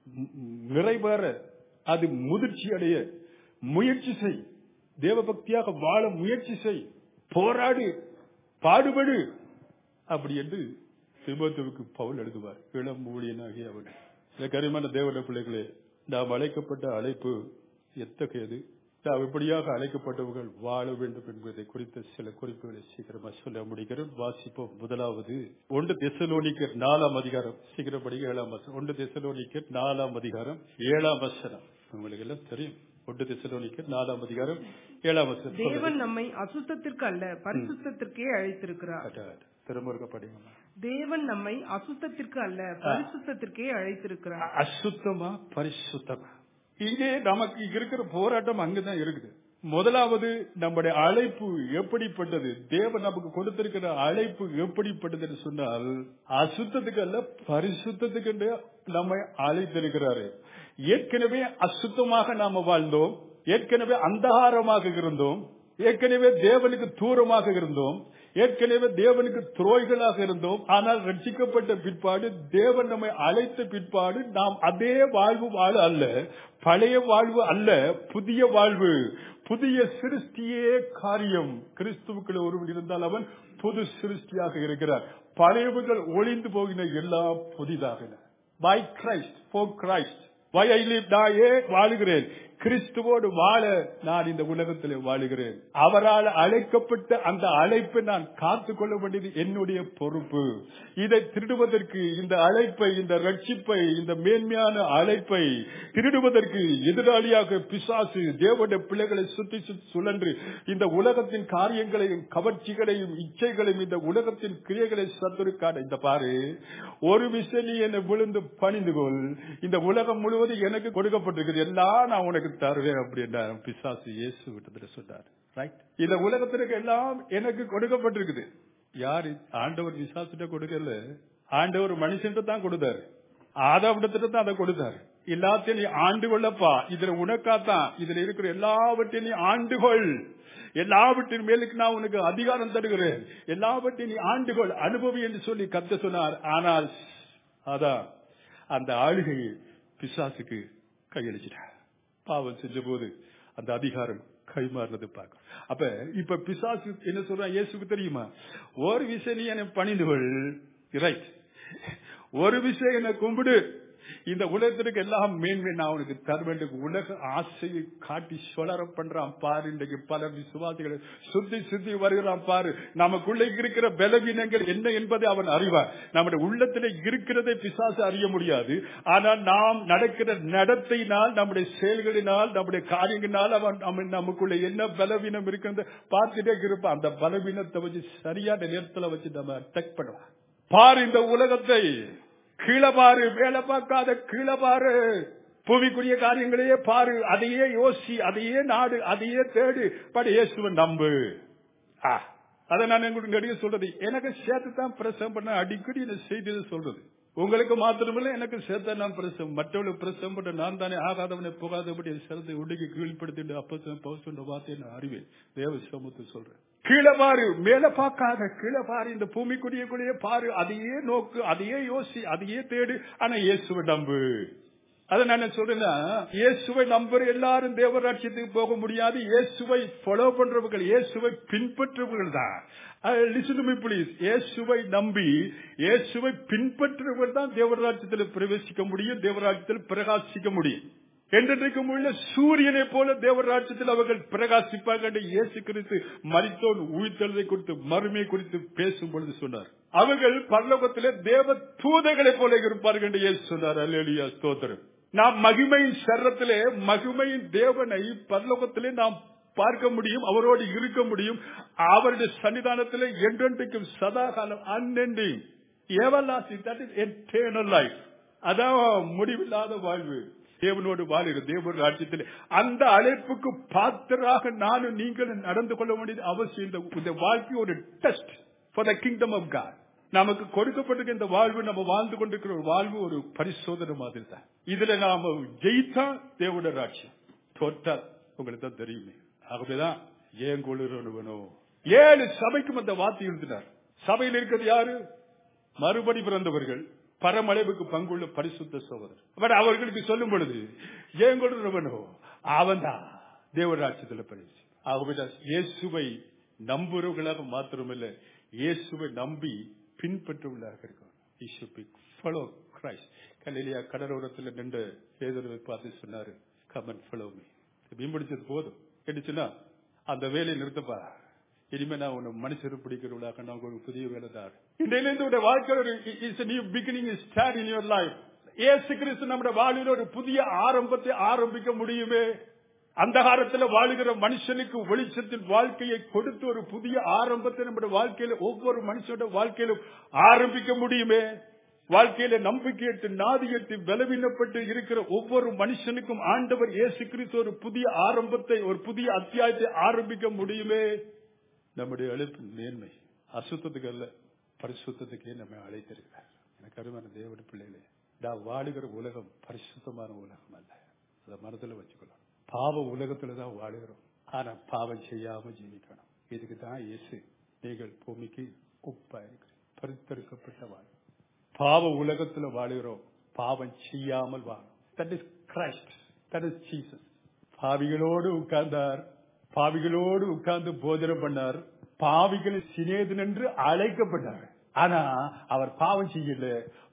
நிறைவேற அது முதிர்ச்சி அடைய முயற்சி செய் தேவ பக்தியாக வாழ முயற்சி செய் போராடு பாடுபடு அப்படி என்று திமுகவுக்கு பவுல் எழுதுவார் இளம் ஊழியனாகிய அவர் இந்த கரிமான தேவன பிள்ளைகளே நாம் அழைக்கப்பட்ட அழைப்பு எத்தகையது நாம் எப்படியாக அழைக்கப்பட்டவர்கள் வாழ வேண்டும் என்பதை குறித்த சில குறிப்புகளை சீக்கிரமா சொல்ல முடிகிறோம் வாசிப்போம் முதலாவது ஒன்று தெசலோனிக்கர் நாலாம் அதிகாரம் சீக்கிரம் படிக்க ஏழாம் வசனம் ஒன்று தெசலோனிக்கர் நாலாம் அதிகாரம் ஏழாம் வசனம் உங்களுக்கு எல்லாம் தெரியும் ஒன்று தெசலோனிக்கர் நாலாம் அதிகாரம் ஏழாம் வசனம் தேவன் நம்மை அசுத்தத்திற்கு அல்ல பரிசுத்தத்திற்கே அழைத்திருக்கிறார் திரும்ப இருக்க படிங்க தேவன் நம்மை அசுத்தத்திற்கு அல்ல பரிசுத்தத்திற்கே அழைத்திருக்கிறார் அசுத்தமா பரிசுத்தமா இங்கே நமக்கு இருக்கிற போராட்டம் அங்கதான் இருக்குது முதலாவது நம்முடைய அழைப்பு எப்படிப்பட்டது தேவன் நமக்கு கொடுத்திருக்கிற அழைப்பு எப்படிப்பட்டதுன்னு சொன்னால் அசுத்தத்துக்கு அல்ல பரிசுத்தத்துக்கு நம்மை அழைத்திருக்கிறாரு ஏற்கனவே அசுத்தமாக நாம வாழ்ந்தோம் ஏற்கனவே அந்தகாரமாக இருந்தோம் ஏற்கனவே தேவனுக்கு தூரமாக இருந்தோம் ஏற்கனவே தேவனுக்கு துரோய்களாக இருந்தோம் ஆனால் ரட்சிக்கப்பட்ட பிற்பாடு தேவன் நம்மை அழைத்த பிற்பாடு நாம் அதே வாழ்வு வாழ அல்ல பழைய வாழ்வு அல்ல புதிய வாழ்வு புதிய சிருஷ்டியே காரியம் கிறிஸ்துவுக்குள்ள ஒருவன் இருந்தால் அவன் புது சிருஷ்டியாக இருக்கிறார் பழையவர்கள் ஒளிந்து போகின எல்லாம் புதிதாகின by Christ for Christ why I live நான் ஏன் வாழுகிறேன் கிறிஸ்துவோடு வாழ நான் இந்த உலகத்தில் வாழுகிறேன் அவரால் அழைக்கப்பட்ட அந்த அழைப்பை நான் காத்துக் கொள்ள வேண்டியது என்னுடைய பொறுப்பு இதை திருடுவதற்கு இந்த அழைப்பை இந்த ரட்சிப்பை இந்த மேன்மையான அழைப்பை திருடுவதற்கு எதிராளியாக பிசாசு தேவனுடைய பிள்ளைகளை சுற்றி சுற்றி சுழன்று இந்த உலகத்தின் காரியங்களையும் கவர்ச்சிகளையும் இச்சைகளையும் இந்த உலகத்தின் கிரியைகளை சத்துருக்கான இந்த பாரு ஒரு விஷயம் நீ என்னை விழுந்து பணிந்து கொள் இந்த உலகம் முழுவதும் எனக்கு கொடுக்கப்பட்டிருக்குது எல்லாம் நான் உனக்கு தருவேன் அப்படின்னா பிசாசு இயேசு விட்டத்தில் சொன்னார் ரைட் இந்த உலகத்திற்கு எல்லாம் எனக்கு கொடுக்கப்பட்டிருக்குது யாரு ஆண்டவர் விசாசிட்ட கொடுக்கல ஆண்டவர் மனுஷன் தான் கொடுத்தாரு ஆதாவிடத்திட்ட தான் அதை கொடுத்தாரு எல்லாத்தையும் நீ ஆண்டு கொள்ளப்பா இதுல உனக்காத்தான் இதுல இருக்கிற எல்லாவற்றையும் நீ ஆண்டுகொள் எல்லாவற்றின் மேலுக்கு நான் உனக்கு அதிகாரம் தருகிறேன் எல்லாவற்றையும் நீ ஆண்டுகொள் அனுபவி என்று சொல்லி கத்த சொன்னார் ஆனால் அதான் அந்த ஆளுகையை பிசாசுக்கு கையளிச்சிட்டார் பாவம் செஞ்ச போது அந்த அதிகாரம் கைமாறினது பார்க்கும் அப்ப இப்ப பிசாசு என்ன சொல்றான் இயேசுக்கு தெரியுமா ஒரு விஷயம் நீ என்னை பணிந்து கொள் ரைட் ஒரு விஷயம் என்னை கும்பிடு இந்த உலகத்திற்கு எல்லாம் மேன்மை நான் உனக்கு தர வேண்டும் உலக ஆசையை காட்டி சொலர பண்றான் பாரு இன்றைக்கு பல விசுவாசிகளை சுத்தி சுத்தி வருகிறான் பாரு நமக்குள்ள இருக்கிற பலவீனங்கள் என்ன என்பதை அவன் அறிவான் நம்முடைய உள்ளத்திலே இருக்கிறதை பிசாசு அறிய முடியாது ஆனால் நாம் நடக்கிற நடத்தையினால் நம்முடைய செயல்களினால் நம்முடைய காரியங்களினால் அவன் நம்ம நமக்குள்ள என்ன பலவீனம் இருக்கிறது பார்த்துட்டே இருப்பான் அந்த பலவீனத்தை வச்சு சரியான நேரத்துல வச்சு நம்ம அட்டாக் பண்ணுவான் பாரு இந்த உலகத்தை கீழே பாரு மேல பார்க்காத கீழே பாரு பூமிக்குரிய காரியங்களையே பாரு அதையே யோசி அதையே நாடு அதையே தேடு பட் இயேசுவன் நம்பு ஆ, அதை நான் உங்களுக்கு நடிகை சொல்றது எனக்கு சேர்த்து தான் பிரசவம் பண்ண அடிக்கடி இந்த செய்தி சொல்றது உங்களுக்கு மாத்திரமில்ல எனக்கு சேர்த்த நான் பிரசவம் மற்றவர்களுக்கு பிரசவம் பண்ண நான் தானே ஆகாதவனை போகாதபடி என் சிறந்த உடுக்கி கீழ்படுத்திட்டு அப்போ பௌசண்ட வார்த்தையை நான் அறிவேன் தேவ சமூகத்தை சொல்றேன் கீழே பாரு மேல பார்க்காத கீழே பாரு இந்த பூமிக்குரிய குடியே பாரு அதையே நோக்கு அதையே யோசி அதையே தேடு ஆனா இயேசுவை நம்பு அதை நான் என்ன சொல்றேன்னா இயேசுவை நம்புற எல்லாரும் தேவராட்சியத்துக்கு போக முடியாது இயேசுவை ஃபாலோ பண்றவர்கள் இயேசுவை பின்பற்றுபவர்கள் தான் லிசன் மீ ப்ளீஸ் இயேசுவை நம்பி இயேசுவை பின்பற்றுபவர்கள் தான் தேவராட்சியத்தில் பிரவேசிக்க முடியும் தேவராட்சியத்தில் பிரகாசிக்க முடியும் என்றைக்கும் உள்ள சூரியனை போல தேவராட்சியத்தில் அவர்கள் பிரகாசிப்பார்கள் என்று இயேசு கிறிஸ்து மரித்தோன் உயிர்த்தெழுதை குறித்து மறுமை குறித்து பேசும் பொழுது சொன்னார் அவர்கள் பரலோகத்திலே தேவ தூதைகளை போல இருப்பார்கள் என்று இயேசு சொன்னார் அல்லேலியா ஸ்தோத்திரம் நாம் மகிமையின் சரத்திலே மகிமையின் தேவனை பரலோகத்திலே நாம் பார்க்க முடியும் அவரோடு இருக்க முடியும் அவருடைய சன்னிதானத்திலே என்றென்றைக்கும் சதா காலம் unending everlasting that is eternal life அதான் முடிவில்லாத வாழ்வு தேவனோடு வாழ்கிற தேவன் ராஜ்யத்தில் அந்த அழைப்புக்கு பாத்திராக நானும் நீங்களும் நடந்து கொள்ள வேண்டியது அவசியம் இந்த- இந்த வாழ்க்கை ஒரு test for the kingdom of God நமக்கு கொடுக்கப்பட்டிருக்க இந்த வாழ்வு நம்ம வாழ்ந்து கொண்டிருக்கிற ஒரு வாழ்வு ஒரு பரிசோதனை மாதிரி தான் இதுல நாம ஜெயித்தா தேவோட ராட்சியம் தோற்றால் உங்களுக்கு தான் தெரியுமே ஆகவேதான் ஏன் கொள்ளுறவனோ ஏழு சபைக்கும் அந்த வார்த்தை எழுதினார் சபையில் இருக்கிறது யாரு மறுபடி பிறந்தவர்கள் பரமளவுக்கு பங்குள்ள பரிசுத்த சோதரர் பட் அவர்களுக்கு சொல்லும் பொழுது ஏன் கொள்ளுறவனோ அவன் தான் தேவராட்சியத்தில் பரிசு ஆகவேதான் இயேசுவை நம்புறவர்களாக மாத்திரமில்லை இயேசுவை நம்பி பின்பற்றுவர்களாக இருக்கும் ஃபாலோ கிரைஸ்ட் கலிலியா கடலோரத்தில் நின்று பேதர்வை பார்த்து சொன்னாரு கமன் ஃபாலோ மீ மீன் பிடிச்சது போதும் கேட்டுச்சுன்னா அந்த வேலையை நிறுத்தப்பா இனிமே நான் உன்னை மனுஷர் பிடிக்கிறவளாக நான் ஒரு புதிய வேலை தான் இன்றையிலிருந்து உடைய வாழ்க்கை ஒரு is new beginning is start in your life ஏசு கிறிஸ்து நம்முடைய வாழ்வில் ஒரு புதிய ஆரம்பத்தை ஆரம்பிக்க முடியுமே அந்தகாரத்தில் வாழுகிற மனுஷனுக்கு வெளிச்சத்தின் வாழ்க்கையை கொடுத்து ஒரு புதிய ஆரம்பத்தை நம்முடைய வாழ்க்கையில ஒவ்வொரு மனுஷனோட வாழ்க்கையிலும் ஆரம்பிக்க முடியுமே வாழ்க்கையில நம்பிக்கையிட்டு நாதியத்து பலவீனப்பட்டு இருக்கிற ஒவ்வொரு மனுஷனுக்கும் ஆண்டவர் இயேசு கிறிஸ்து ஒரு புதிய ஆரம்பத்தை ஒரு புதிய அத்தியாயத்தை ஆரம்பிக்க முடியுமே நம்முடைய அழைப்பு மேன்மை அசுத்தத்துக்கு அல்ல பரிசுத்தத்துக்கே நம்மை அழைத்திருக்கிறார் எனக்கு அருமையான தேவட பிள்ளைகளே நான் வாழுகிற உலகம் பரிசுத்தமான உலகம் அல்ல அதை மனதில் வச்சுக்கணும் பாவ உலகத்துல தான் வாழுகிறோம் ஆனா பாவம் செய்யாம ஜீவிக்கணும் இதுக்கு தான் இயேசு நீங்கள் பூமிக்கு உப்பா இருக்கிற பரித்தெடுக்கப்பட்ட வாழ்வு பாவ உலகத்துல வாழுகிறோம் பாவம் செய்யாமல் வாழும் that is Christ that is Jesus பாவிகளோடு உட்கார்ந்தார் பாவிகளோடு உட்கார்ந்து போஜனம் பண்ணார் பாவிகளை சிநேதன் என்று அழைக்கப்பட்டார் ஆனா அவர் பாவம் செய்யல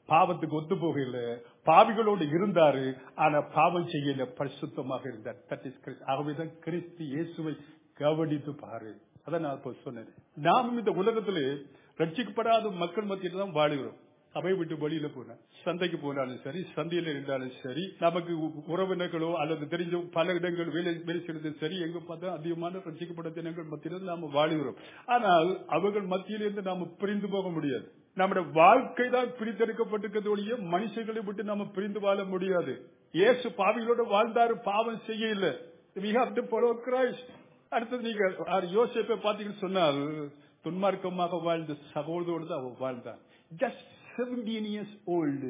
பாவத்துக்கு ஒத்து போகல பாவிகளோடு இருந்தாரு ஆனா பாவம் செய்யல பரிசுத்தமாக இருந்தார் தட் இஸ் கிறிஸ்து ஆகவேதான் கிறிஸ்து இயேசுவை கவனித்து பாரு அதான் நான் இப்ப சொன்னேன் நாமும் இந்த உலகத்திலே ரட்சிக்கப்படாத மக்கள் மத்தியில தான் வாழுகிறோம் சபை விட்டு வெளியில போன சந்தைக்கு போனாலும் சரி சந்தையில இருந்தாலும் சரி நமக்கு உ- உறவினர்களோ அல்லது தெரிஞ்ச பல இடங்கள் வேலை வேலை செய்யறது சரி எங்க பார்த்தா அதிகமான ரட்சிக்கப்பட்ட தினங்கள் மத்தியில நாம வாழுகிறோம் ஆனால் அவர்கள் மத்தியிலிருந்து நாம பிரிந்து போக முடியாது நம்முடைய வாழ்க்கை தான் பிரித்தெடுக்கப்பட்டிருக்கிறது ஒழிய மனுஷர்களை விட்டு நாம பிரிந்து வாழ முடியாது இயேசு பாவிகளோட வாழ்ந்தாரு பாவம் செய்ய இல்ல we have to follow Christ அடுத்தது நீங்க அவர் யோசேப்பை பாத்தீங்கன்னு சொன்னால் துன்மார்க்கமாக வாழ்ந்த சகோதரோடு தான் அவர் வாழ்ந்தார் just seventeen years old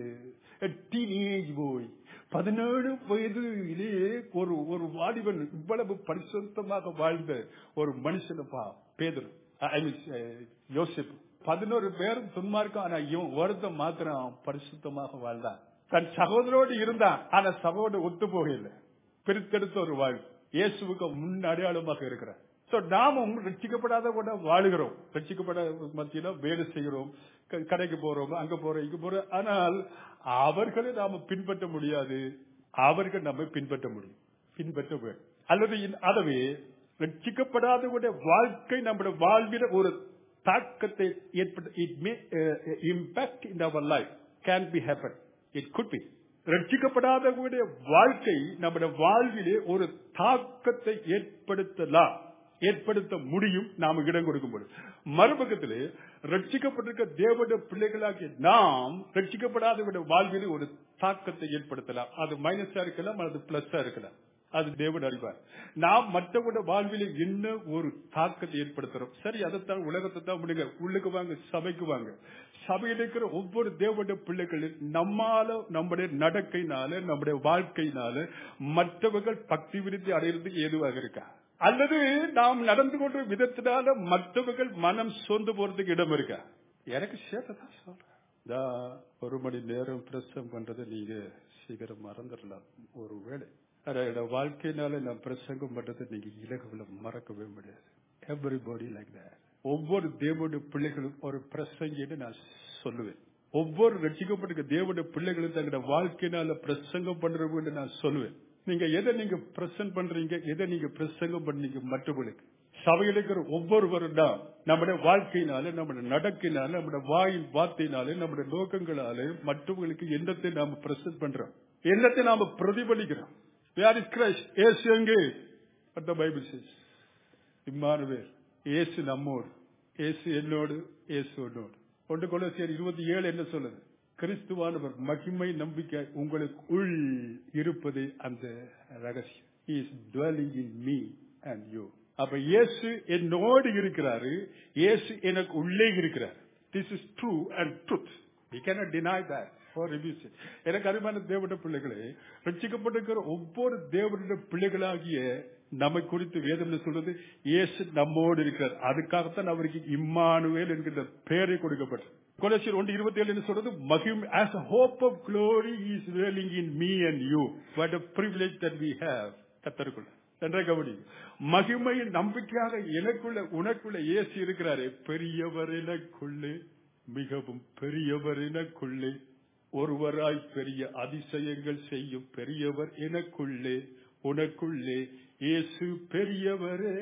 teenage போய் பதினேழு வயதிலே ஒரு ஒரு வாலிபன் இவ்வளவு பரிசுத்தமாக வாழ்ந்த ஒரு மனுஷனப்பா பேதர் ஐ மீன் யோசிப்பு பதினோரு பேரும் துன்மார்க்கம் ஆனா இவன் ஒருத்தன் மாத்திரம் பரிசுத்தமாக வாழ்ந்தான் தன் சகோதரோடு இருந்தான் ஆனா சகோதரர் ஒத்து போகல பிரித்தெடுத்த ஒரு வாழ்வு இயேசுவுக்கு முன் அடையாளமாக இருக்கிறார் சோ நாமும் ரட்சிக்கப்படாத கூட வாழுகிறோம் ரட்சிக்கப்படாத மத்தியில வேலை செய்கிறோம் க- கடைக்கு போறோம் அங்க போறோம் இங்க போறோம் ஆனால் அவர்களை நாம பின்பற்ற முடியாது அவர்கள் நம்மை பின்பற்ற முடியும் பின்பற்ற வேண்டும் அல்லது இன்- ஆகவே ரட்சிக்கப்படாத கூட வாழ்க்கை நம்முடைய வாழ்வில ஒரு தாக்கத்தை ஏற்பட it may impact in our life can be happen it good be ரட்சிக்கப்படாதவருடைய வாழ்க்கை நம்முடைய வாழ்விலே ஒரு தாக்கத்தை ஏற்படுத்தலாம் ஏற்படுத்த முடியும் நாம இடம் கொடுக்கும்போது மறுபக்கத்திலே ரட்சிக்கப்பட்டிருக்க தேவனுடைய பிள்ளைகளாகிய நாம் ரட்சிக்கப்படாதவருடைய வாழ்விலே ஒரு தாக்கத்தை ஏற்படுத்தலாம் அது மைனஸா இருக்கலாம் அல்லது பிளஸ்ஸா இருக்கலாம் அது தேவன் அறிவார் நாம் மற்றவங்க வாழ்வில என்ன ஒரு தாக்கத்தை ஏற்படுத்துறோம் சரி அதைத்தான் உலகத்தை தான் முடிங்க உள்ளுக்கு வாங்க சபைக்கு வாங்க சபையில் இருக்கிற ஒவ்வொரு தேவனுடைய பிள்ளைகளும் நம்மால நம்முடைய நடக்கையினால நம்முடைய வாழ்க்கையினால மற்றவர்கள் பக்தி விருத்தி அடைகிறதுக்கு ஏதுவாக இருக்கா அல்லது நாம் நடந்து கொண்ட விதத்தினால மற்றவர்கள் மனம் சோர்ந்து போறதுக்கு இடம் இருக்கா எனக்கு சேர்த்ததான் சொல்றேன் இதா ஒரு மணி நேரம் பிரசம் பண்றதை நீங்க சீக்கிரம் மறந்துடலாம் ஒரு வேலை என்னோட வாழ்க்கையினால நான் பிரசங்கம் பண்றதை நீங்க இலகுல மறக்கவே முடியாது எவ்ரிபடி லைக் தட் ஒவ்வொரு தேவனுடைய பிள்ளைகளும் ஒரு பிரசங்கின்னு நான் சொல்லுவேன் ஒவ்வொரு ரட்சிக்கப்பட்டிருக்க தேவனுடைய பிள்ளைகளும் தங்களோட வாழ்க்கையினால பிரசங்கம் பண்றவங்க நான் சொல்லுவேன் நீங்க எதை நீங்க பிரசன்ட் பண்றீங்க எதை நீங்க பிரசங்கம் பண்ணீங்க மற்றவர்களுக்கு சபையில் இருக்கிற ஒவ்வொருவரும் தான் நம்முடைய வாழ்க்கையினால நம்முடைய நடக்கினால நம்முடைய வாயின் வார்த்தையினால நம்முடைய நோக்கங்களால மற்றவர்களுக்கு எண்ணத்தை நாம பிரசன்ட் பண்றோம் எண்ணத்தை நாம பிரதிபலிக்கிறோம் Where is Christ? இயேசு எங்கே What the Bible says. இம்மானுவேல் இயேசு நம்மோடு இயேசு என்னோடு இயேசு உன்னோடு ஒன்று கொலோசியர் இருபத்தி ஏழு என்ன சொல்லுது கிறிஸ்துவானவர் மகிமை நம்பிக்கை உங்களுக்கு உள் இருப்பது அந்த ரகசியம் He is dwelling in me and you. அப்ப இயேசு என்னோடு இருக்கிறாரு இயேசு எனக்கு உள்ளே இருக்கிறார் this is true and truth We cannot deny that or refuse it. எனக்கு அருமையான தேவனுடைய பிள்ளைகளே ரட்சிக்கப்பட்டிருக்கிற ஒவ்வொரு தேவனுடைய பிள்ளைகளாகிய நம்மை குறித்து வேதம் என்ன சொல்றது இயேசு நம்மோடு இருக்கிறார் அதுக்காகத்தான் அவருக்கு இம்மானுவேல் என்கிற பெயரை கொடுக்கப்பட்டது கொலோசியர் ஒன்று இருபத்தி ஏழு என்ன சொல்றது மகிம் as a hope of glory is dwelling in me and you what a privilege that we have கத்தருக்குள்ள என்ற கவனி மகிமையின் நம்பிக்கையாக எனக்குள்ள உனக்குள்ள இயேசு இருக்கிறாரே பெரியவர் எனக்குள்ளே மிகவும் பெரியவர் எனக்குள்ளே ஒருவராய் பெரிய அதிசயங்கள் செய்யும் பெரியவர் எனக்குள்ளே உனக்குள்ளே இயேசு பெரியவரே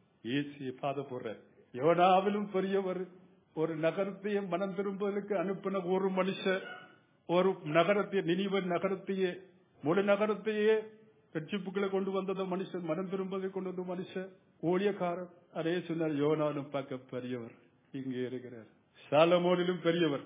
இயேசு பாத போற எவனாவிலும் பெரியவர் ஒரு நகரத்தையே மனம் திரும்புவதற்கு அனுப்பின ஒரு மனுஷர் ஒரு நகரத்தை நினைவன் நகரத்தையே முழு நகரத்தையே ரட்சிப்புகளை கொண்டு வந்தத மனுஷன் மனம் திரும்பதை கொண்டு வந்த மனுஷன் ஊழியக்காரர் அதே சொன்னார் யோனாலும் பார்க்க பெரியவர் இங்கே இருக்கிறார் சாலமோனிலும் பெரியவர்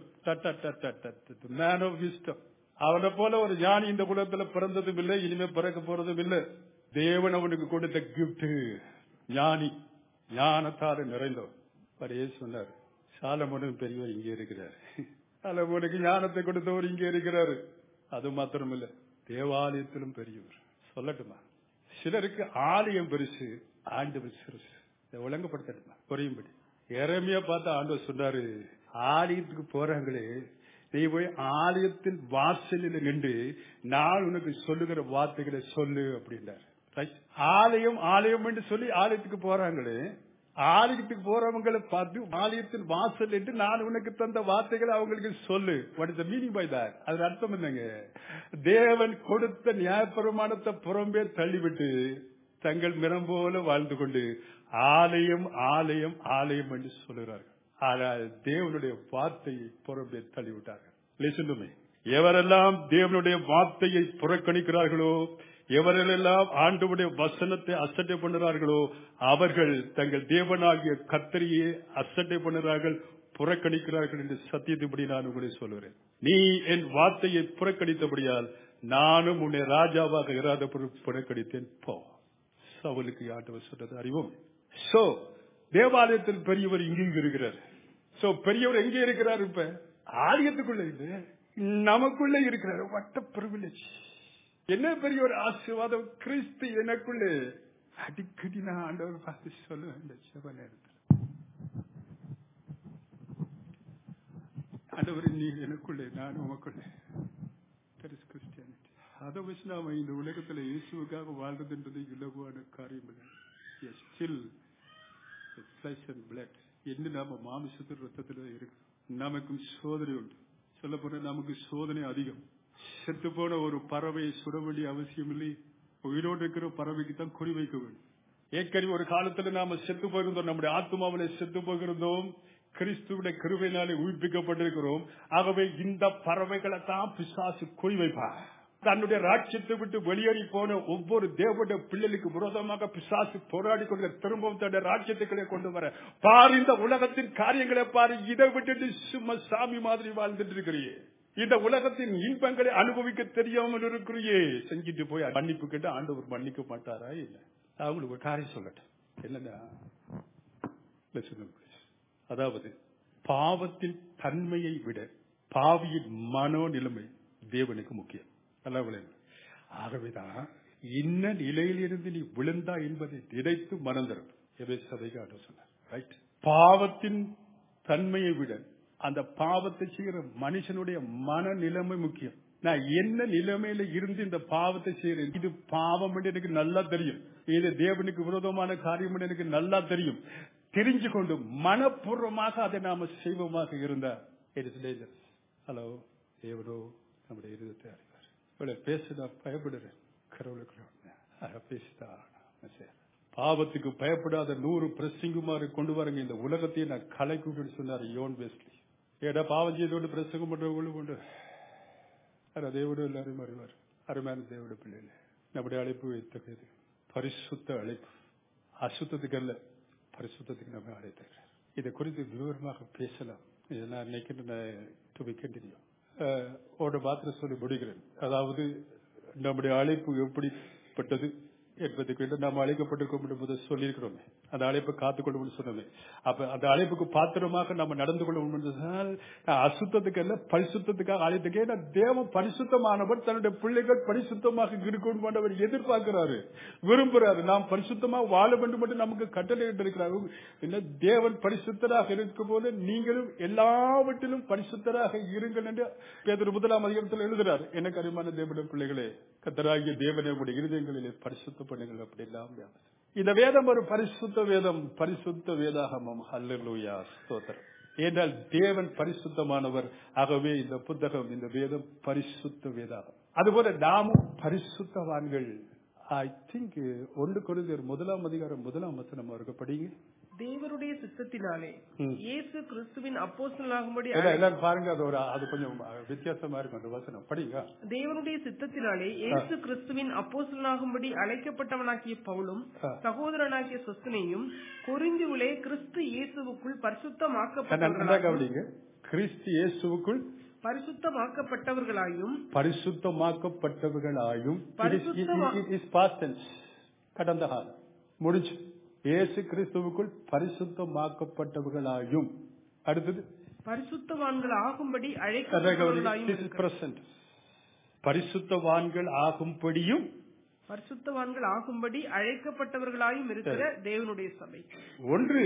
மேன் ஆஃப் விஸ்டம் அவனை போல ஒரு ஞானி இந்த குலத்துல பிறந்ததும் இல்லை இனிமே பிறக்க போறதும் இல்லை தேவன் அவனுக்கு கொடுத்த கிஃப்ட் ஞானி ஞானத்தாறு நிறைந்தவர் அவரே சொன்னார் சாலமோனும் பெரியவர் இங்கே இருக்கிறார் சாலமோனுக்கு ஞானத்தை கொடுத்தவர் இங்கே இருக்கிறாரு அது மாத்திரமில்ல தேவாலயத்திலும் பெரியவர் சொல்லட்டுமா சிலருக்கு ஆலயம் பெருசு ஆண்டவர் சிறுசு இதை ஒழுங்குபடுத்தட்டுமா புரியும்படி இறமையா பார்த்து ஆண்டவர் சொன்னாரு ஆலயத்துக்கு போறாங்களே நீ போய் ஆலயத்தின் வாசலில் நின்று நான் உனக்கு சொல்லுகிற வார்த்தைகளை சொல்லு அப்படின்றார் Right? ஆலயம் ஆலயம் என்று சொல்லி ஆலயத்துக்கு போறாங்களே ஆலயத்துக்கு போறவங்களை பார்த்து ஆலயத்தின் வாசல் என்று நான் உனக்கு தந்த வார்த்தைகளை அவங்களுக்கு சொல்லு what is meaning by that அது அர்த்தம் என்னங்க தேவன் கொடுத்த நியாயப்பிரமாணத்தை புறம்பே தள்ளிவிட்டு தங்கள் மிரம் போல வாழ்ந்து கொண்டு ஆலயம் ஆலயம் ஆலயம் என்று சொல்லுகிறார்கள் ஆனால் தேவனுடைய வார்த்தையை புறம்பே தள்ளிவிட்டார்கள் Listen to me. எவரெல்லாம் தேவனுடைய வார்த்தையை புறக்கணிக்கிறார்களோ எவரெல்லாம் ஆண்டவருடைய வசனத்தை அசட்டை பண்ணுகிறார்களோ அவர்கள் தங்கள் தேவனாகிய கத்தரியை அசட்டை பண்ணுகிறார்கள் புறக்கணிக்கிறார்கள் என்று சத்தியத்தின்படி நான் உங்களை சொல்லுகிறேன் நீ என் வார்த்தையை புறக்கணித்தபடியால் நானும் உன்னை ராஜாவாக இராத புறக்கணித்தேன் போ சவுலுக்கு ஆண்டவர் சொன்னது அறிவோம் சோ தேவாலயத்தில் பெரியவர் இங்கேயும் இருக்கிறார் சோ பெரியவர் எங்கே இருக்கிறார் இப்ப ஆலயத்துக்குள்ள இல்ல நமக்குள்ள இருக்கிறார் வட்ட பிரிவிலேஜ் என்ன பெரிய ஒரு ஆசீர்வாதம் கிறிஸ்து எனக்குள்ளே அடிக்கடி நான் ஆண்டவர் பார்த்து சொல்லுவேன் இந்த செப நேரத்தில் ஆண்டவர் நீ எனக்குள்ளே நான் உமக்குள்ளே தட் இஸ் கிறிஸ்டியானிட்டி அதை வச்சு நாம இந்த உலகத்துல இயேசுவுக்காக வாழ்றதுன்றது இலகுவான காரியம் இல்லை ஸ்டில் ஃபிளஷ் அண்ட் பிளட் என்று நாம மாமிசத்தில் ரத்தத்தில் இருக்கு நமக்கும் சோதனை உண்டு சொல்ல போன நமக்கு சோதனை அதிகம் செத்து போன ஒரு பறவையை சுட வேண்டிய அவசியம் இல்லை உயிரோடு இருக்கிற பறவைக்கு தான் குறி வைக்க வேண்டும் ஏற்கனவே ஒரு காலத்துல நாம செத்து போயிருந்தோம் நம்முடைய ஆத்மாவில செத்து போகிறதும் கிறிஸ்துவிட கிருபையினாலே உயிர்ப்பிக்கப்பட்டிருக்கிறோம் ஆகவே இந்த பறவைகளை தான் பிசாசு குறி வைப்பார் தன்னுடைய ராட்சியத்தை விட்டு வெளியேறி போன ஒவ்வொரு தேவனுடைய பிள்ளைகளுக்கு விரோதமாக பிசாசு போராடி கொண்டு திரும்பவும் தன்னுடைய ராட்சியத்துக்களை கொண்டு வர பாரு இந்த உலகத்தின் காரியங்களை பாரு இதை விட்டுட்டு சும்மா சாமி மாதிரி வாழ்ந்துட்டு இருக்கிறியே இந்த உலகத்தின் இன்பங்களை அனுபவிக்க தெரியாமல் இருக்கிறியே செஞ்சுட்டு போய் மன்னிப்பு கேட்டு ஆண்டவர் மன்னிக்க மாட்டாரா இல்ல நான் உங்களுக்கு ஒரு காரியம் சொல்லட்டேன் என்னன்னா listen to me, please. அதாவது பாவத்தின் தன்மையை விட பாவியின் மனோநிலைமை தேவனுக்கு முக்கியம் நல்லா விளைவு ஆகவேதான் இன்ன நிலையிலிருந்து நீ விழுந்தா என்பதை நினைத்து மறந்துடும் எவை சபைக்கு ஆட்டோ சொன்னார் ரைட் பாவத்தின் தன்மையை விட அந்த பாவத்தை செய்கிற மனுஷனுடைய மனநிலைமை முக்கியம் நான் என்ன நிலைமையில இருந்து இந்த பாவத்தை செய்யறேன் இது பாவம் என்று எனக்கு நல்லா தெரியும் இது தேவனுக்கு விரோதமான காரியம் என்று எனக்கு நல்லா தெரியும் தெரிஞ்சு கொண்டு மனப்பூர்வமாக அதை நாம செய்வோமாக இருந்தா இட் இஸ் டேஞ்சரஸ் ஹலோ தேவனோ நம்முடைய இருதத்தை அறிவார் இவ்வளவு பேச நான் பயப்படுறேன் கடவுளுக்கு பேசிதான் பாவத்துக்கு பயப்படாத நூறு பிரசங்குமாறு கொண்டு வரங்க இந்த உலகத்தையே நான் கலைக்கு சொன்னார் யோன் வெஸ்லி ஏடா பாவம் செய்தோடு பிரசங்கம் பண்றவங்களும் உண்டு ஆனா தேவடும் எல்லாரும் அறிவார் அருமையான தேவட பிள்ளைகள் நம்முடைய அழைப்பு எத்தகையது பரிசுத்த அழைப்பு அசுத்தத்துக்கு அல்ல பரிசுத்தத்துக்கு நம்ம அழைத்தார் இதை குறித்து விவரமாக பேசலாம் இதை நான் நினைக்கிறேன் டு பி கண்டினியூ ஒரு மாத்திரம் சொல்லி முடிகிறேன் அதாவது நம்முடைய அழைப்பு எப்படிப்பட்டது என்பதுக்கு நாம் அழைக்கப்பட்டிருக்கோம் என்பதை சொல்லியிருக்கிறோமே அந்த அழைப்பை காத்துக்கொள்ளும் சொன்னோமே அப்ப அந்த அழைப்புக்கு பாத்திரமாக நம்ம நடந்து கொள்ளும் அசுத்தத்துக்கு அல்ல பரிசுத்தத்துக்காக அழைத்துக்கே தேவ பரிசுத்தமானவர் தன்னுடைய பிள்ளைகள் பரிசுத்தமாக இருக்கணும் அவர் எதிர்பார்க்கிறாரு விரும்புறாரு நாம் பரிசுத்தமா வாழ வேண்டும் என்று நமக்கு கட்டளை இருக்கிறார் என்ன தேவன் பரிசுத்தராக இருக்கும் போது நீங்களும் எல்லாவற்றிலும் பரிசுத்தராக இருங்கள் என்று பேதர் முதலாம் அதிகாரத்தில் எழுதுறார் எனக்கு அறிமான தேவனுடைய பிள்ளைகளே கத்தராகிய தேவனை உடைய இருதயங்களிலே பரிசுத்த பண்ணுங்கள் அப்படி இல்லாம இந்த வேதம் ஒரு பரிசுத்த வேதம் பரிசுத்த வேதாகமம் அல்லூயா ஸ்தோத்திரம் ஏனால் தேவன் பரிசுத்தமானவர் ஆகவே இந்த புத்தகம் இந்த வேதம் பரிசுத்த வேதாகம் அதுபோல நாமும் பரிசுத்தவான்கள் ஐ திங்க் ஒன்று குறைந்தர் முதலாம் அதிகாரம் முதலாம் வசனம் அவருக்கு படிங்க தேவனுடைய சித்தத்தினாலே இயேசு கிறிஸ்துவின் அப்போஸ்தலனாகும்படி எல்லாரும் பாருங்க அது ஒரு அது கொஞ்சம் வித்தியாசமா இருக்கும் அந்த வசனம் படிங்க தேவனுடைய சித்தத்தினாலே இயேசு கிறிஸ்துவின் அப்போஸ்தலனாகும்படி அழைக்கப்பட்டவனாகிய பவுலும் சகோதரனாகிய சொஸ்தனையும் குறிஞ்சுவிலே கிறிஸ்து இயேசுவுக்குள் பரிசுத்தமாக்கப்பட்டவர்களாயும் கவனிங்க கிறிஸ்து இயேசுவுக்குள் பரிசுத்தமாக்கப்பட்டவர்களாயும் பரிசுத்தமாக்கப்பட்டவர்களாயும் பரிசுத்தமா- கடந்த காலம் முடிச்சு இயேசு கிறிஸ்துவுக்குள் பரிசுத்தமாக்கப்பட்டவர்களாயும் அடுத்தது பரிசுத்தவான்கள் ஆகும்படி கதை கவனிங்க. அழைக்கப்பட்டவர்களாயும் This is இருக்கிறார். present. பரிசுத்தவான்கள் ஆகும்படியும் பரிசுத்தவான்கள் ஆகும்படி அழைக்கப்பட்டவர்களாயும் இருக்கிற தேவனுடைய சபை ஒன்று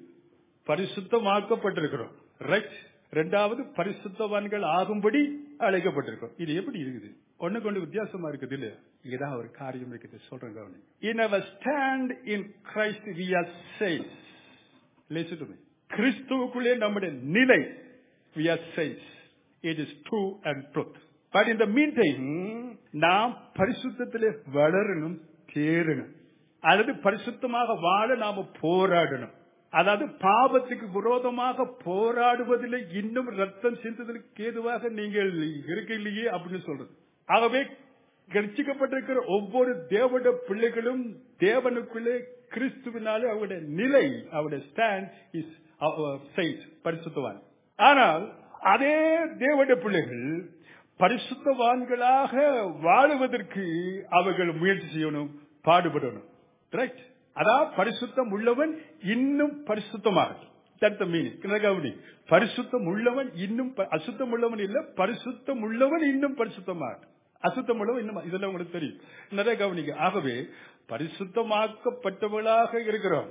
பரிசுத்தமாக்கப்பட்டிருக்கிறோம் ரைட் ரெண்டாவது பரிசுத்தவான்கள் ஆகும்படி அழைக்கப்பட்டிருக்கிறோம் இது எப்படி இருக்குது ஒண்ணு கொண்டு வித்தியாசமா இருக்குது இல்ல இங்கதான் ஒரு காரியம் இருக்குது சொல்றேன் கவனி in our stand in Christ we are safe Listen to me. கிறிஸ்துவுக்குள்ளே நம்முடைய நிலை we are saints. It is true and truth. But in the meantime, நாம் பரிசுத்தத்திலே வளரணும் தேரணும் அல்லது பரிசுத்தமாக வாழ நாம போராடணும் அதாவது பாவத்துக்கு விரோதமாக போராடுவதில் இன்னும் ரத்தம் சிந்துதலுக்கு ஏதுவாக நீங்கள் இருக்கலையே அப்படின்னு சொல்றது ஆகவே கட்சிக்கப்பட்டிருக்கிற ஒவ்வொரு தேவட பிள்ளைகளும் தேவனுக்குள்ளே கிறிஸ்துவினாலே அவருடைய நிலை அவருடைய ஸ்டாண்ட் இஸ் பரிசுத்தவான் ஆனால் அதே தேவட பிள்ளைகள் பரிசுத்தவான்களாக வாழுவதற்கு அவர்கள் முயற்சி செய்யணும் பாடுபடணும் ரைட் அதான் பரிசுத்தம் உள்ளவன் இன்னும் பரிசுத்தமாக தட் மீனிங் கவனி பரிசுத்தம் உள்ளவன் இன்னும் ப- அசுத்தம் உள்ளவன் இல்ல பரிசுத்தம் உள்ளவன் இன்னும் பரிசுத்தமாக அசுத்தம் உள்ளவன் இன்னும் இதெல்லாம் உங்களுக்கு தெரியும் நிறைய கவனிங்க ஆகவே பரிசுத்தமாக்கப்பட்டவர்களாக இருக்கிறோம்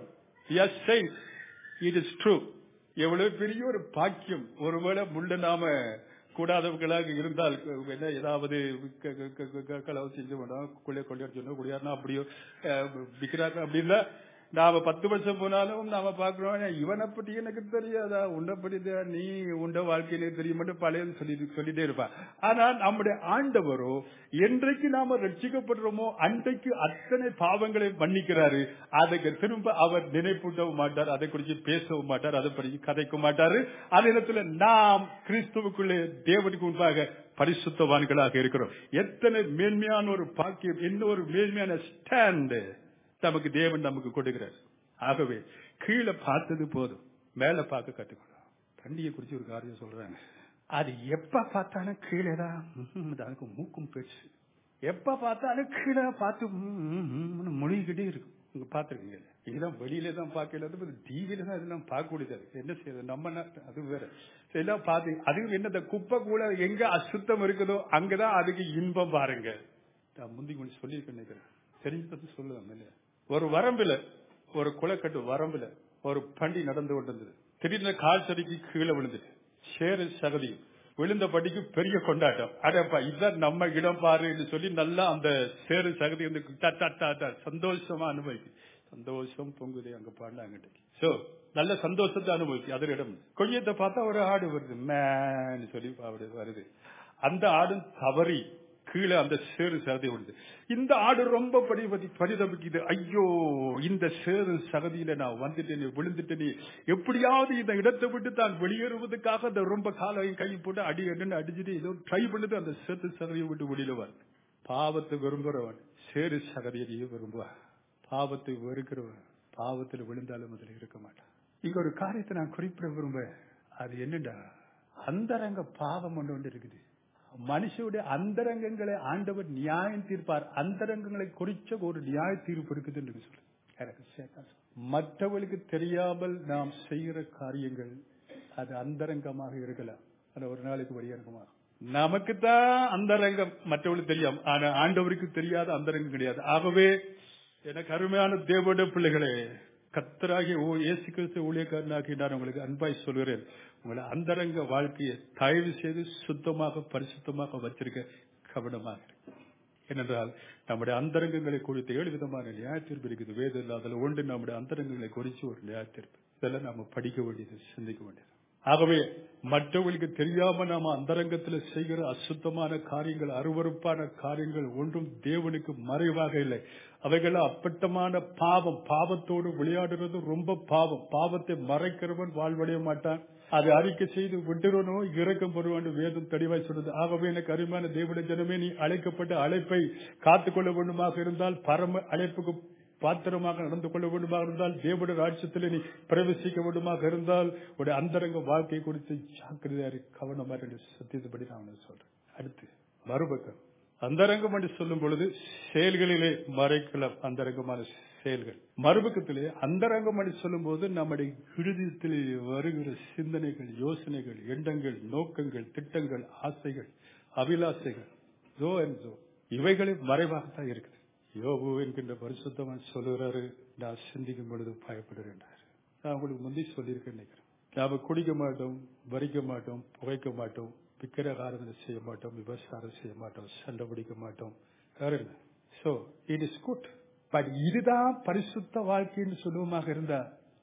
இட் இஸ் ட்ரூ எவ்வளவு பெரிய ஒரு பாக்கியம் ஒருவேளை முள்ள நாம கூடாதவர்களாக இருந்தால் என்ன ஏதாவது க- க- க- க- க- களவு செஞ்சு வேண்டாம் குள்ளே கொண்டு சொன்னோம் குடியாருனா அப்படியோ அஹ், விக்கிறாங்க அப்படின்னா நாம பத்து வருஷம் போனாலும் நாம பாக்குறோம் இவனை பத்தி எனக்கு தெரியாதா உன்னை பத்தி தெரியாது, நீ உண்ட வாழ்க்கையில தெரிய மட்டும் பழைய சொல்லி சொல்லிட்டே இருப்பான் ஆனா நம்முடைய ஆண்டவரோ என்றைக்கு நாம ரட்சிக்கப்படுறோமோ அன்றைக்கு அத்தனை பாவங்களை மன்னிக்கிறாரு அதுக்கு திரும்ப அவர் நினைப்பூட்டவும் மாட்டார் அதை குறித்து பேசவும் மாட்டார் அதை பற்றி கதைக்க மாட்டாரு அதே நேரத்தில் நாம் கிறிஸ்துவுக்குள்ளே தேவனுக்கு முன்பாக பரிசுத்தவான்களாக இருக்கிறோம் எத்தனை மேன்மையான ஒரு பாக்கியம் என்ன ஒரு மேன்மையான ஸ்டாண்டு நமக்கு தேவன் நமக்கு கொடுக்கிறார் ஆகவே கீழே பார்த்தது போதும் மேல பார்க்க கத்துக்கணும் தண்ணியை குறிச்சு ஒரு காரியம் சொல்றாங்க அது எப்ப பார்த்தாலும் கீழே தான் ம்ஹும், அதுக்கு மூக்கும் பெருசு எப்ப பார்த்தாலும் கீழே பார்த்து மொழிகிட்டே இருக்கும் நீங்க பாத்துருக்கீங்க இதெல்லாம் வெளியில தான் பார்க்கல டிவியில தான் இதெல்லாம் பார்க்க முடியாது என்ன செய்யறது நம்ம நாட்டு அது வேற சரி, எல்லாம் பார்த்து அதுவும் என்ன இந்த குப்பை கூட எங்க அசுத்தம் இருக்குதோ அங்கதான் அதுக்கு இன்பம் பாருங்க நான் முந்தி கொஞ்சம் சொல்லியிருக்கேன் நினைக்கிறேன் தெரிஞ்சது சொல்லுவேன் இல்லையா ஒரு வரம்புல ஒரு குளக்கட்டு வரம்புல ஒரு பண்டி நடந்து கொண்டிருந்தது திடீர்னு கால் சடிக்கு கீழே விழுந்தது சேரு சகதி விழுந்த படிக்கு பெரிய கொண்டாட்டம் அடப்பா இதான் நம்ம இடம் பாருன்னு சொல்லி நல்லா அந்த சேரு சகதி வந்து டா, டா, டா, டா, சந்தோஷமா அனுபவிக்கு சந்தோஷம் பொங்குது அங்க பாண்டாங்க சோ நல்ல சந்தோஷத்தை அனுபவிச்சு அது இடம் கொஞ்சத்தை பார்த்தா ஒரு ஆடு வருது மேன்னு சொல்லி அப்படி வருது அந்த ஆடும் தவறி கீழே அந்த சேறு சகதி விழுது இந்த ஆடு ரொம்ப படி பரிதபிக்குது ஐயோ இந்த சேறு சகதியில நான் வந்துட்டேனே விழுந்துட்டேனே எப்படியாவது இந்த இடத்தை விட்டு தான் வெளியேறுவதற்காக அந்த ரொம்ப காலையும் கை போட்டு அடி என்னன்னு அடிச்சுட்டு ஏதோ ட்ரை பண்ணுது அந்த சேத்து சகதியை விட்டு வெளியில வருது பாவத்தை விரும்புறவன் சேறு சகதியையே விரும்புவான் பாவத்தை வெறுக்கிறவன் பாவத்தில் விழுந்தாலும் அதில் இருக்க மாட்டான் இங்க ஒரு காரியத்தை நான் குறிப்பிட விரும்ப அது என்னடா அந்தரங்க பாவம் ஒன்று ஒன்று இருக்குது மனுஷனுடைய அந்தரங்கங்களை ஆண்டவர் நியாயம் தீர்ப்பார் அந்தரங்கங்களை குறிச்ச ஒரு நியாய தீர்ப்பு இருக்குது என்று சொல்லு எனக்கு சேத்தா சொல்லு. மற்றவர்களுக்கு தெரியாமல் நாம் செய்கிற காரியங்கள் அது அந்தரங்கமாக இருக்கலாம் அது ஒரு நாளைக்கு வெளியரங்கமாக நமக்கு தான் அந்தரங்கம் மற்றவர்களுக்கு தெரியும் ஆனா ஆண்டவருக்கு தெரியாத அந்தரங்கம் கிடையாது ஆகவே எனக்கு அருமையான தேவட பிள்ளைகளே கத்தராகிய ஓ இயேசு கிறிஸ்து ஊழியக்காரனாகி நான் உங்களுக்கு அன்பாய் சொல்கிறேன் உங்களை அந்தரங்க வாழ்க்கையை தயவு செய்து சுத்தமாக பரிசுத்தமாக வச்சிருக்க கவனமாக இருங்க. ஏனென்றால் நம்முடைய அந்தரங்கங்களை குறித்து ஏழு விதமான நியாய தீர்ப்பு இருக்குது வேதம் அதில் ஒன்று நம்முடைய அந்தரங்கங்களை குறித்து ஒரு நியாய தீர்ப்பு இதெல்லாம் நாம படிக்க வேண்டியது சிந்திக்க வேண்டியது ஆகவே மற்றவர்களுக்கு தெரியாம நாம அந்தரங்கத்தில் செய்கிற அசுத்தமான காரியங்கள் அருவருப்பான காரியங்கள் ஒன்றும் தேவனுக்கு மறைவாக இல்லை அவைகள் அப்பட்டமான பாவம் பாவத்தோடு விளையாடுறது ரொம்ப பாவம் பாவத்தை மறைக்கிறவன் வாழ்வடைய மாட்டான் அதை அறிக்கை செய்து விட்டுறனோ இறக்கம் பெறுவான் வேதம் தெளிவாய் சொல்றது ஆகவே எனக்கு அருமையான தேவனுடைய ஜனமே நீ அழைக்கப்பட்ட அழைப்பை காத்துக்கொள்ள வேண்டுமாக இருந்தால் பரம அழைப்புக்கு பாத்திரமாக நடந்து கொள்ள வேண்டுமாக இருந்தால் தேவனுடைய ராட்சத்தில் நீ பிரவேசிக்க வேண்டுமாக இருந்தால் உடைய அந்தரங்க வாழ்க்கை குறித்து ஜாக்கிரதையா கவனமா என்று சத்தியத்தைப்படி நான் உனக்கு சொல்றேன் அடுத்து மறுபக்கம் அந்தரங்கம் என்று சொல்லும் பொழுது செயல்களிலே மறைக்கலாம் அந்தரங்கமான செயல்கள் மறுபக்கத்திலே அந்தரங்கம் என்று சொல்லும் போது நம்முடைய இருதயத்திலே வருகிற சிந்தனைகள் யோசனைகள் எண்ணங்கள் நோக்கங்கள் திட்டங்கள் ஆசைகள் அபிலாசைகள் ஜோ அண்ட் ஜோ இவைகளில் மறைவாகத்தான் இருக்குது யோபு என்கின்ற பரிசுத்தவன் சொல்லுகிறாரு நான் சிந்திக்கும் பொழுது பயப்படுகிறேன் நான் உங்களுக்கு முந்தி சொல்லியிருக்கேன் நினைக்கிறேன் நாம குடிக்க மாட்டோம் வரிக்க மாட்டோம் புகைக்க மாட்டோம் விக்கிரகாரங்களை செய்ய மாட்டோம் விபச்சாரம் செய்ய மாட்டோம் சண்டை பிடிக்க மாட்டோம் so it is good but இதுதான் பரிசுத்த வாழ்க்கைன்னு சொல்லுவமாக இருந்தா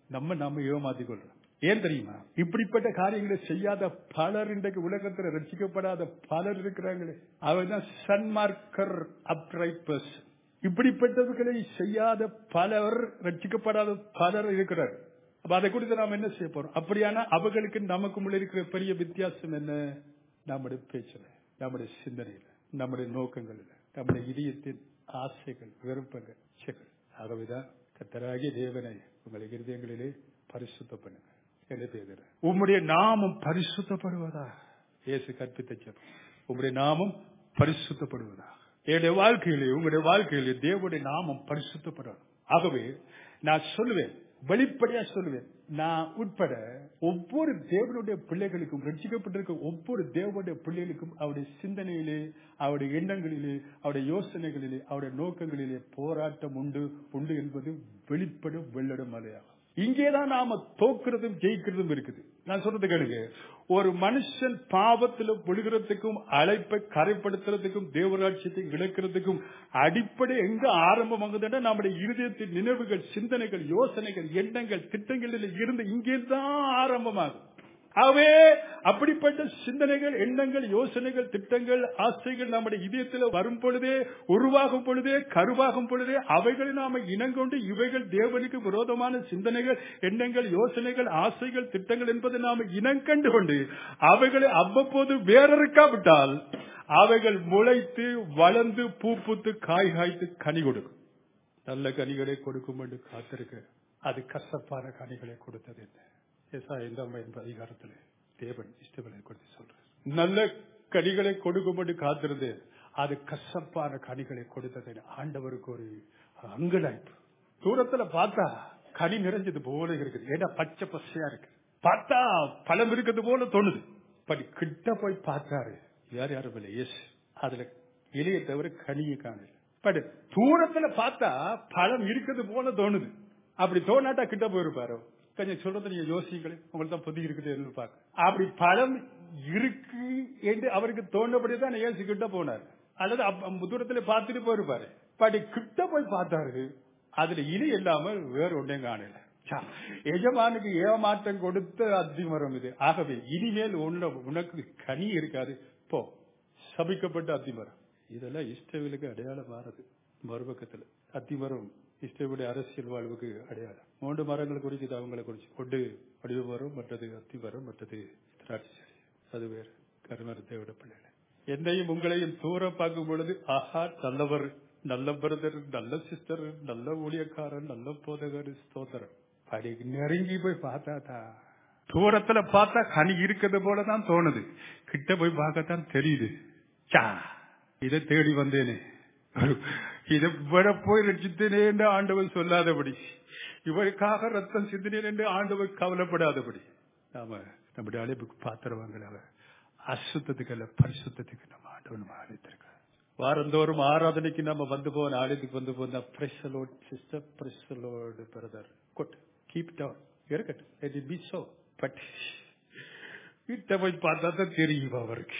நம்ம நாம ஏமாத்திக் கொள்றோம் ஏன் தெரியுமா இப்படிப்பட்ட காரியங்களை செய்யாத பலர் இன்றைக்கு உலகத்தில் ரசிக்கப்படாத பலர் இருக்கிறாங்களே அவர்தான் சன்மார்க்கர் அப்ரைப்பர்ஸ் இப்படிப்பட்டவர்களை செய்யாத பலர் ரட்சிக்கப்படாத பலர் இருக்கிறார் அப்ப அதை குறித்து நாம் என்ன செய்ய போறோம் அப்படியானா அவர்களுக்கு நமக்கு முள்ள இருக்கிற பெரிய வித்தியாசம் என்ன நம்முடைய பேச்சுல நம்முடைய சிந்தனையில நம்முடைய நோக்கங்களில் நம்முடைய இதயத்தின் ஆசைகள் விருப்பங்கள் இச்சைகள் ஆகவேதான் கத்தராகிய தேவனை உங்களை இருதயங்களிலே பரிசுத்த பண்ணுங்க என்று பேசுற உம்முடைய நாமம் பரிசுத்தப்படுவதா இயேசு கற்பித்த ஜெபம் உம்முடைய நாமம் பரிசுத்தப்படுவதா என்னுடைய வாழ்க்கையிலே உங்களுடைய வாழ்க்கையிலே தேவனுடைய நாமம் பரிசுத்தப்படணும் ஆகவே நான் சொல்லுவேன் வெளிப்படையா சொல்லுவேன் நான் உட்பட ஒவ்வொரு தேவனுடைய பிள்ளைகளுக்கும் ரட்சிக்கப்பட்டிருக்க ஒவ்வொரு தேவனுடைய பிள்ளைகளுக்கும் அவருடைய சிந்தனையிலே அவருடைய எண்ணங்களிலே அவருடைய யோசனைகளிலே அவருடைய நோக்கங்களிலே போராட்டம் உண்டு உண்டு என்பது வெளிப்படும் வெள்ளடும் மலையாகும் இங்கேதான் நாம தோக்குறதும் ஜெயிக்கிறதும் இருக்குது நான் சொல்றது கேளுங்க ஒரு மனுஷன் பாவத்துல விழுகிறதுக்கும் அழைப்பை கரைப்படுத்துறதுக்கும் தேவராட்சியத்தை இழக்கிறதுக்கும் அடிப்படை எங்க ஆரம்பமாகுதுன்னா நம்முடைய இருதயத்தின் நினைவுகள் சிந்தனைகள் யோசனைகள் எண்ணங்கள் திட்டங்களில் இருந்து இங்கே தான் ஆரம்பமாகும் ஆகவே அப்படிப்பட்ட சிந்தனைகள் எண்ணங்கள் யோசனைகள் திட்டங்கள் ஆசைகள் நம்முடைய இதயத்தில் வரும் பொழுதே உருவாகும் பொழுதே கருவாகும் பொழுதே அவைகளை நாம இனங்கொண்டு இவைகள் தேவனுக்கு விரோதமான சிந்தனைகள் எண்ணங்கள் யோசனைகள் ஆசைகள் திட்டங்கள் என்பதை நாம இனங்கண்டு கொண்டு அவைகளை அவ்வப்போது வேறறுக்காவிட்டால் அவைகள் முளைத்து வளர்ந்து பூ பூத்து காய் காய்த்து கனி கொடுக்கும் நல்ல கனிகளை கொடுக்கும் என்று காத்திருக்க அது கசப்பான கனிகளை கொடுத்தது என்ன ஏசா ஐந்தாம் என்பது அதிகாரத்தில் தேவன் இஷ்டங்களை கொடுத்து சொல்றார் நல்ல கனிகளை கொடுக்கும்படி காத்திருந்து அது கசப்பான கனிகளை கொடுத்தது ஆண்டவருக்கு ஒரு அங்கலாய்ப்பு தூரத்துல பார்த்தா கனி நிறைஞ்சது போல இருக்குது ஏன்னா பச்சை பச்சையா இருக்கு பார்த்தா பழம் இருக்கிறது போல தோணுது பட் கிட்ட போய் பார்த்தாரு யார் யாரும் இல்லை எஸ் அதுல இலையை தவிர கனியை காணல பட் தூரத்துல பார்த்தா பழம் இருக்கிறது போல தோணுது அப்படி தோணாட்டா கிட்ட போயிருப்பாரு கொஞ்சம் சொல்றதை நீங்க யோசிங்களே உங்களுக்கு தான் புதி இருக்குது பார்க்க அப்படி பழம் இருக்கு என்று அவருக்கு தோன்றபடிதான் ஏசு கிட்ட போனார் அல்லது தூரத்துல பார்த்துட்டு போயிருப்பாரு பட் கிட்ட போய் பார்த்தாரு அதுல இனி இல்லாமல் வேற ஒன்றையும் காணல எஜமானுக்கு ஏமாற்றம் கொடுத்த அத்திமரம் இது ஆகவே இனிமேல் உன்ன உனக்கு கனி இருக்காது போ சபிக்கப்பட்ட அத்திமரம் இதெல்லாம் இஷ்டவிலுக்கு அடையாளம் மாறுது மறுபக்கத்துல அத்திமரம் இஷ்டப்படி அரசியல் வாழ்வுக்கு அடையாளம் மூன்று மரங்கள் குறிச்சது அவங்களை குறிச்சு கொண்டு வடிவ மரம் மற்றது அத்தி மரம் மற்றது திராட்சை செடி அது வேறு கருமரத்தை விட பிள்ளைகள் என்னையும் உங்களையும் தூரம் பார்க்கும் பொழுது ஆஹா நல்லவர் நல்ல பிரதர் நல்ல சிஸ்டர் நல்ல ஊழியக்காரன் நல்ல போதகர் ஸ்தோத்திரம் படி நெருங்கி போய் பார்த்தாதா தூரத்துல பார்த்தா கனி இருக்கிறது போலதான் தோணுது கிட்ட போய் பார்க்கத்தான் தெரியுது சா இதை தேடி வந்தேனே இதை விட போய் ரட்சித்தேனே என்று ஆண்டவர் சொல்லாதபடி இவருக்காக ரத்தம் சிந்தினேன் என்று ஆண்டவர் கவலைப்படாதபடி நாம நம்முடைய அழைப்புக்கு பாத்திரவாங்களாக அசுத்தத்துக்கு அல்ல பரிசுத்தத்துக்கு நம்ம ஆண்டவர் நம்ம அழைத்திருக்க வாரந்தோறும் ஆராதனைக்கு நம்ம வந்து போன ஆலயத்துக்கு வந்து போன பிரஷலோட் சிஸ்டர் பிரஷலோடு பிரதர் குட் கீப் டவுன் இருக்கட்டும் it it be so but கிட்ட போய் பார்த்தா தான் தெரியும் அவருக்கு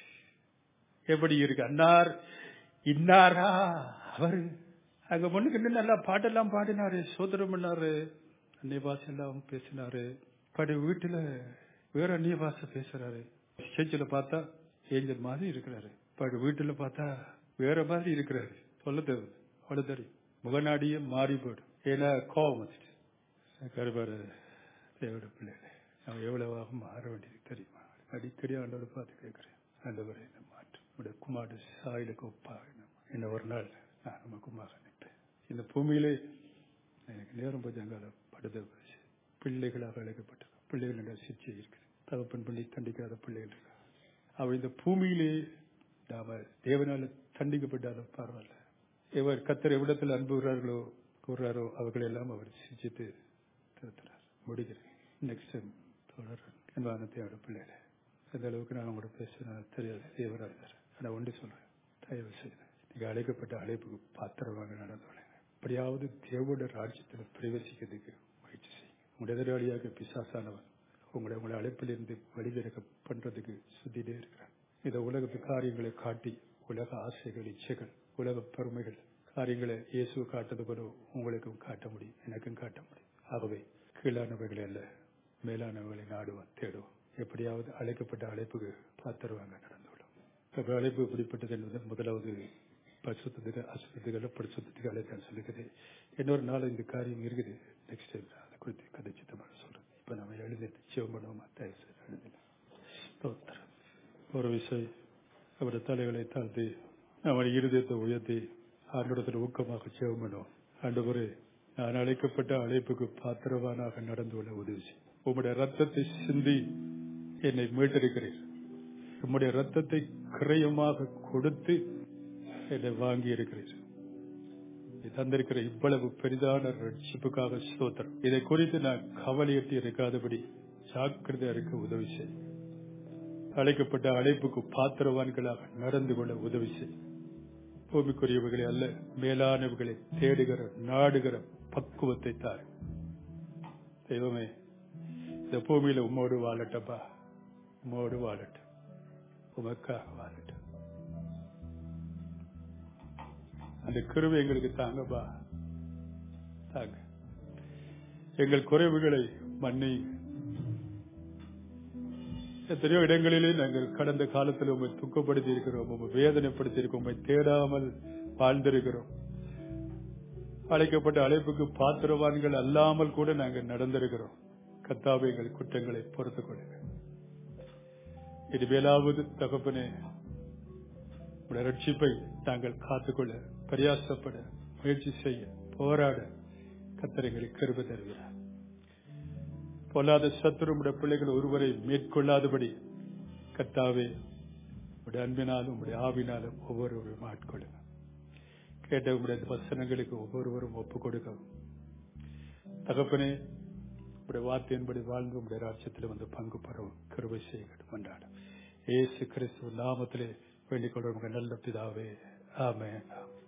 எப்படி இருக்கு அன்னார் இன்னாரா அவரு அங்க பொண்ணுக்கு இன்னும் நல்லா பாட்டெல்லாம் பாடினாரு சோதரம் பண்ணாரு அந்நிய பாஷை எல்லாம் பேசினாரு படி வீட்டுல வேற அந்நிய பாஷை பேசுறாரு ஸ்டேஜில் பார்த்தா ஏஞ்சல் மாதிரி இருக்கிறாரு படி வீட்டுல பார்த்தா வேற மாதிரி இருக்கிறாரு சொல்ல தேவை அவ்வளவு தெரியும் முகநாடியே மாறி போயிடும் ஏன்னா கோபம் வந்துச்சு கருபாரு தேவோட பிள்ளைகளே நம்ம எவ்வளவாக மாற வேண்டியது தெரியுமா அடிக்கடி ஆண்டோட பார்த்து கேட்கிறேன் ஆண்டவரை என்ன மாற்றம் உடைய குமார சாயிலுக்கு ஒப்பா என்ன ஒரு நாள் நான் நமக்குமாக நிற்பேன் இந்த பூமியிலே எனக்கு நேரம் போய் அங்கால படுத பிள்ளைகளாக அழைக்கப்பட்ட பிள்ளைகள் என்ற சிச்சை இருக்கு தகப்பன் பண்ணி தண்டிக்காத பிள்ளைகள் இருக்கா அவள் இந்த பூமியிலே நாம தேவனால தண்டிக்கப்பட்டாலும் பரவாயில்ல இவர் கத்தர் எவ்விடத்தில் அன்புகிறார்களோ கூறுறாரோ அவர்கள் எல்லாம் அவர் சிச்சித்து திருத்துறார் முடிக்கிறேன் நெக்ஸ்ட் டைம் தொடர்றேன் என் வானத்தை அவரோட பிள்ளைகளை எந்த அளவுக்கு நான் உங்களோட பேசுறேன் தெரியாது தேவராக இருந்தார் ஆனால் ஒன்று சொல்றேன் தயவு செய்து நீங்க அழைக்கப்பட்ட அழைப்புக்கு பாத்திரமாக நடந்து எப்படியாவது தேவோட ராஜ்யத்தில் பிரவேசிக்கிறதுக்கு முயற்சி செய்யுங்க உங்களுடைய எதிராளியாக பிசாசானவன் உங்களை உங்களை அழைப்பிலிருந்து வழிவிறக்க பண்றதுக்கு சுத்திட்டே இருக்கிறான் இந்த உலகத்து காரியங்களை காட்டி உலக ஆசைகள் இச்சைகள் உலக பெருமைகள் காரியங்களை இயேசு காட்டது போல உங்களுக்கும் காட்ட முடியும் எனக்கும் காட்ட முடியும் ஆகவே கீழானவைகளை அல்ல மேலானவைகளை நாடுவோம் தேடுவோம் எப்படியாவது அழைக்கப்பட்ட அழைப்புக்கு பாத்திருவாங்க நடந்துவிடும் அப்ப அழைப்பு எப்படிப்பட்டது என்பது முதலாவது பரிசுத்தத்துக்கு அசுத்தத்துக்கு பரிசுத்தத்துக்கு அழைத்தான் சொல்லுகிறது இன்னொரு நாள் இந்த காரியம் இருக்குது நெக்ஸ்ட் டைம் அதை குறித்து கதை சித்தமாக சொல்றேன் இப்ப நம்ம எழுதி சிவம் பண்ணுவோமா தயவு செய்து எழுதின ஸ்தோத்திரம். ஒரு விஷயம் அவருடைய தலைகளை தாழ்த்தி அவருடைய இருதயத்தை உயர்த்தி ஆண்டோடத்தில் ஊக்கமாக சிவம் பண்ணுவோம் ஆண்டவரே நான் அழைக்கப்பட்ட அழைப்புக்கு பாத்திரவானாக நடந்து கொள்ள உதவி செய்யும். உம்முடைய ரத்தத்தை சிந்தி என்னை மீட்டிருக்கிறீர் உம்முடைய ரத்தத்தை கிரயமாக கொடுத்து என்னை வாங்கி இருக்கிறீர் நீ தந்திருக்கிற இவ்வளவு பெரிதான ரட்சிப்புக்காக ஸ்தோத்திரம் இதை குறித்து நான் கவலையற்றி இருக்காதபடி ஜாக்கிரதையா இருக்க உதவி செய் அழைக்கப்பட்ட அழைப்புக்கு பாத்திரவான்களாக நடந்து கொள்ள உதவி செய் பூமிக்குரியவைகளை அல்ல மேலானவைகளை தேடுகிற நாடுகிற பக்குவத்தை தார் தெய்வமே இந்த பூமியில உம்மோடு வாழட்டப்பா உம்மோடு வாழட்டும் உமக்காக வாழட்டும் அந்த கிருவை எங்களுக்கு தாங்கப்பா தாங்க எங்கள் குறைவுகளை மன்னி எத்தனையோ இடங்களிலே நாங்கள் கடந்த காலத்தில் உண்மை துக்கப்படுத்தி இருக்கிறோம் உண்மை வேதனைப்படுத்தி இருக்கோம் உண்மை தேடாமல் வாழ்ந்திருக்கிறோம் அழைக்கப்பட்ட அழைப்புக்கு பாத்திரவான்கள் அல்லாமல் கூட நாங்கள் நடந்திருக்கிறோம் கத்தாவை எங்கள் குற்றங்களை பொறுத்துக் கொள்ளுங்க இனிமேலாவது தகப்பனே உடைய ரட்சிப்பை நாங்கள் காத்துக்கொள்ள பிரயாசப்பட முயற்சி செய்ய போராட கத்தரைகளை கருவ தருகிறார் பொல்லாத சத்துரு உடைய பிள்ளைகள் ஒருவரை மேற்கொள்ளாதபடி கத்தாவே உடைய அன்பினாலும் உடைய ஆவினாலும் ஒவ்வொருவரும் ஆட்கொள்ளுங்க கேட்ட உடைய வசனங்களுக்கு ஒவ்வொருவரும் ஒப்புக் கொடுக்கவும் தகப்பனே உடைய வார்த்தையின்படி வாழ்ந்து உடைய ராட்சியத்தில் வந்து பங்கு பெறவும் கருவை செய்யட்டும் கொண்டாடும் ஏசு கிறிஸ்துவ நாமத்திலே வேண்டிக் கொள்வோம் நல்ல பிதாவே ஆமென்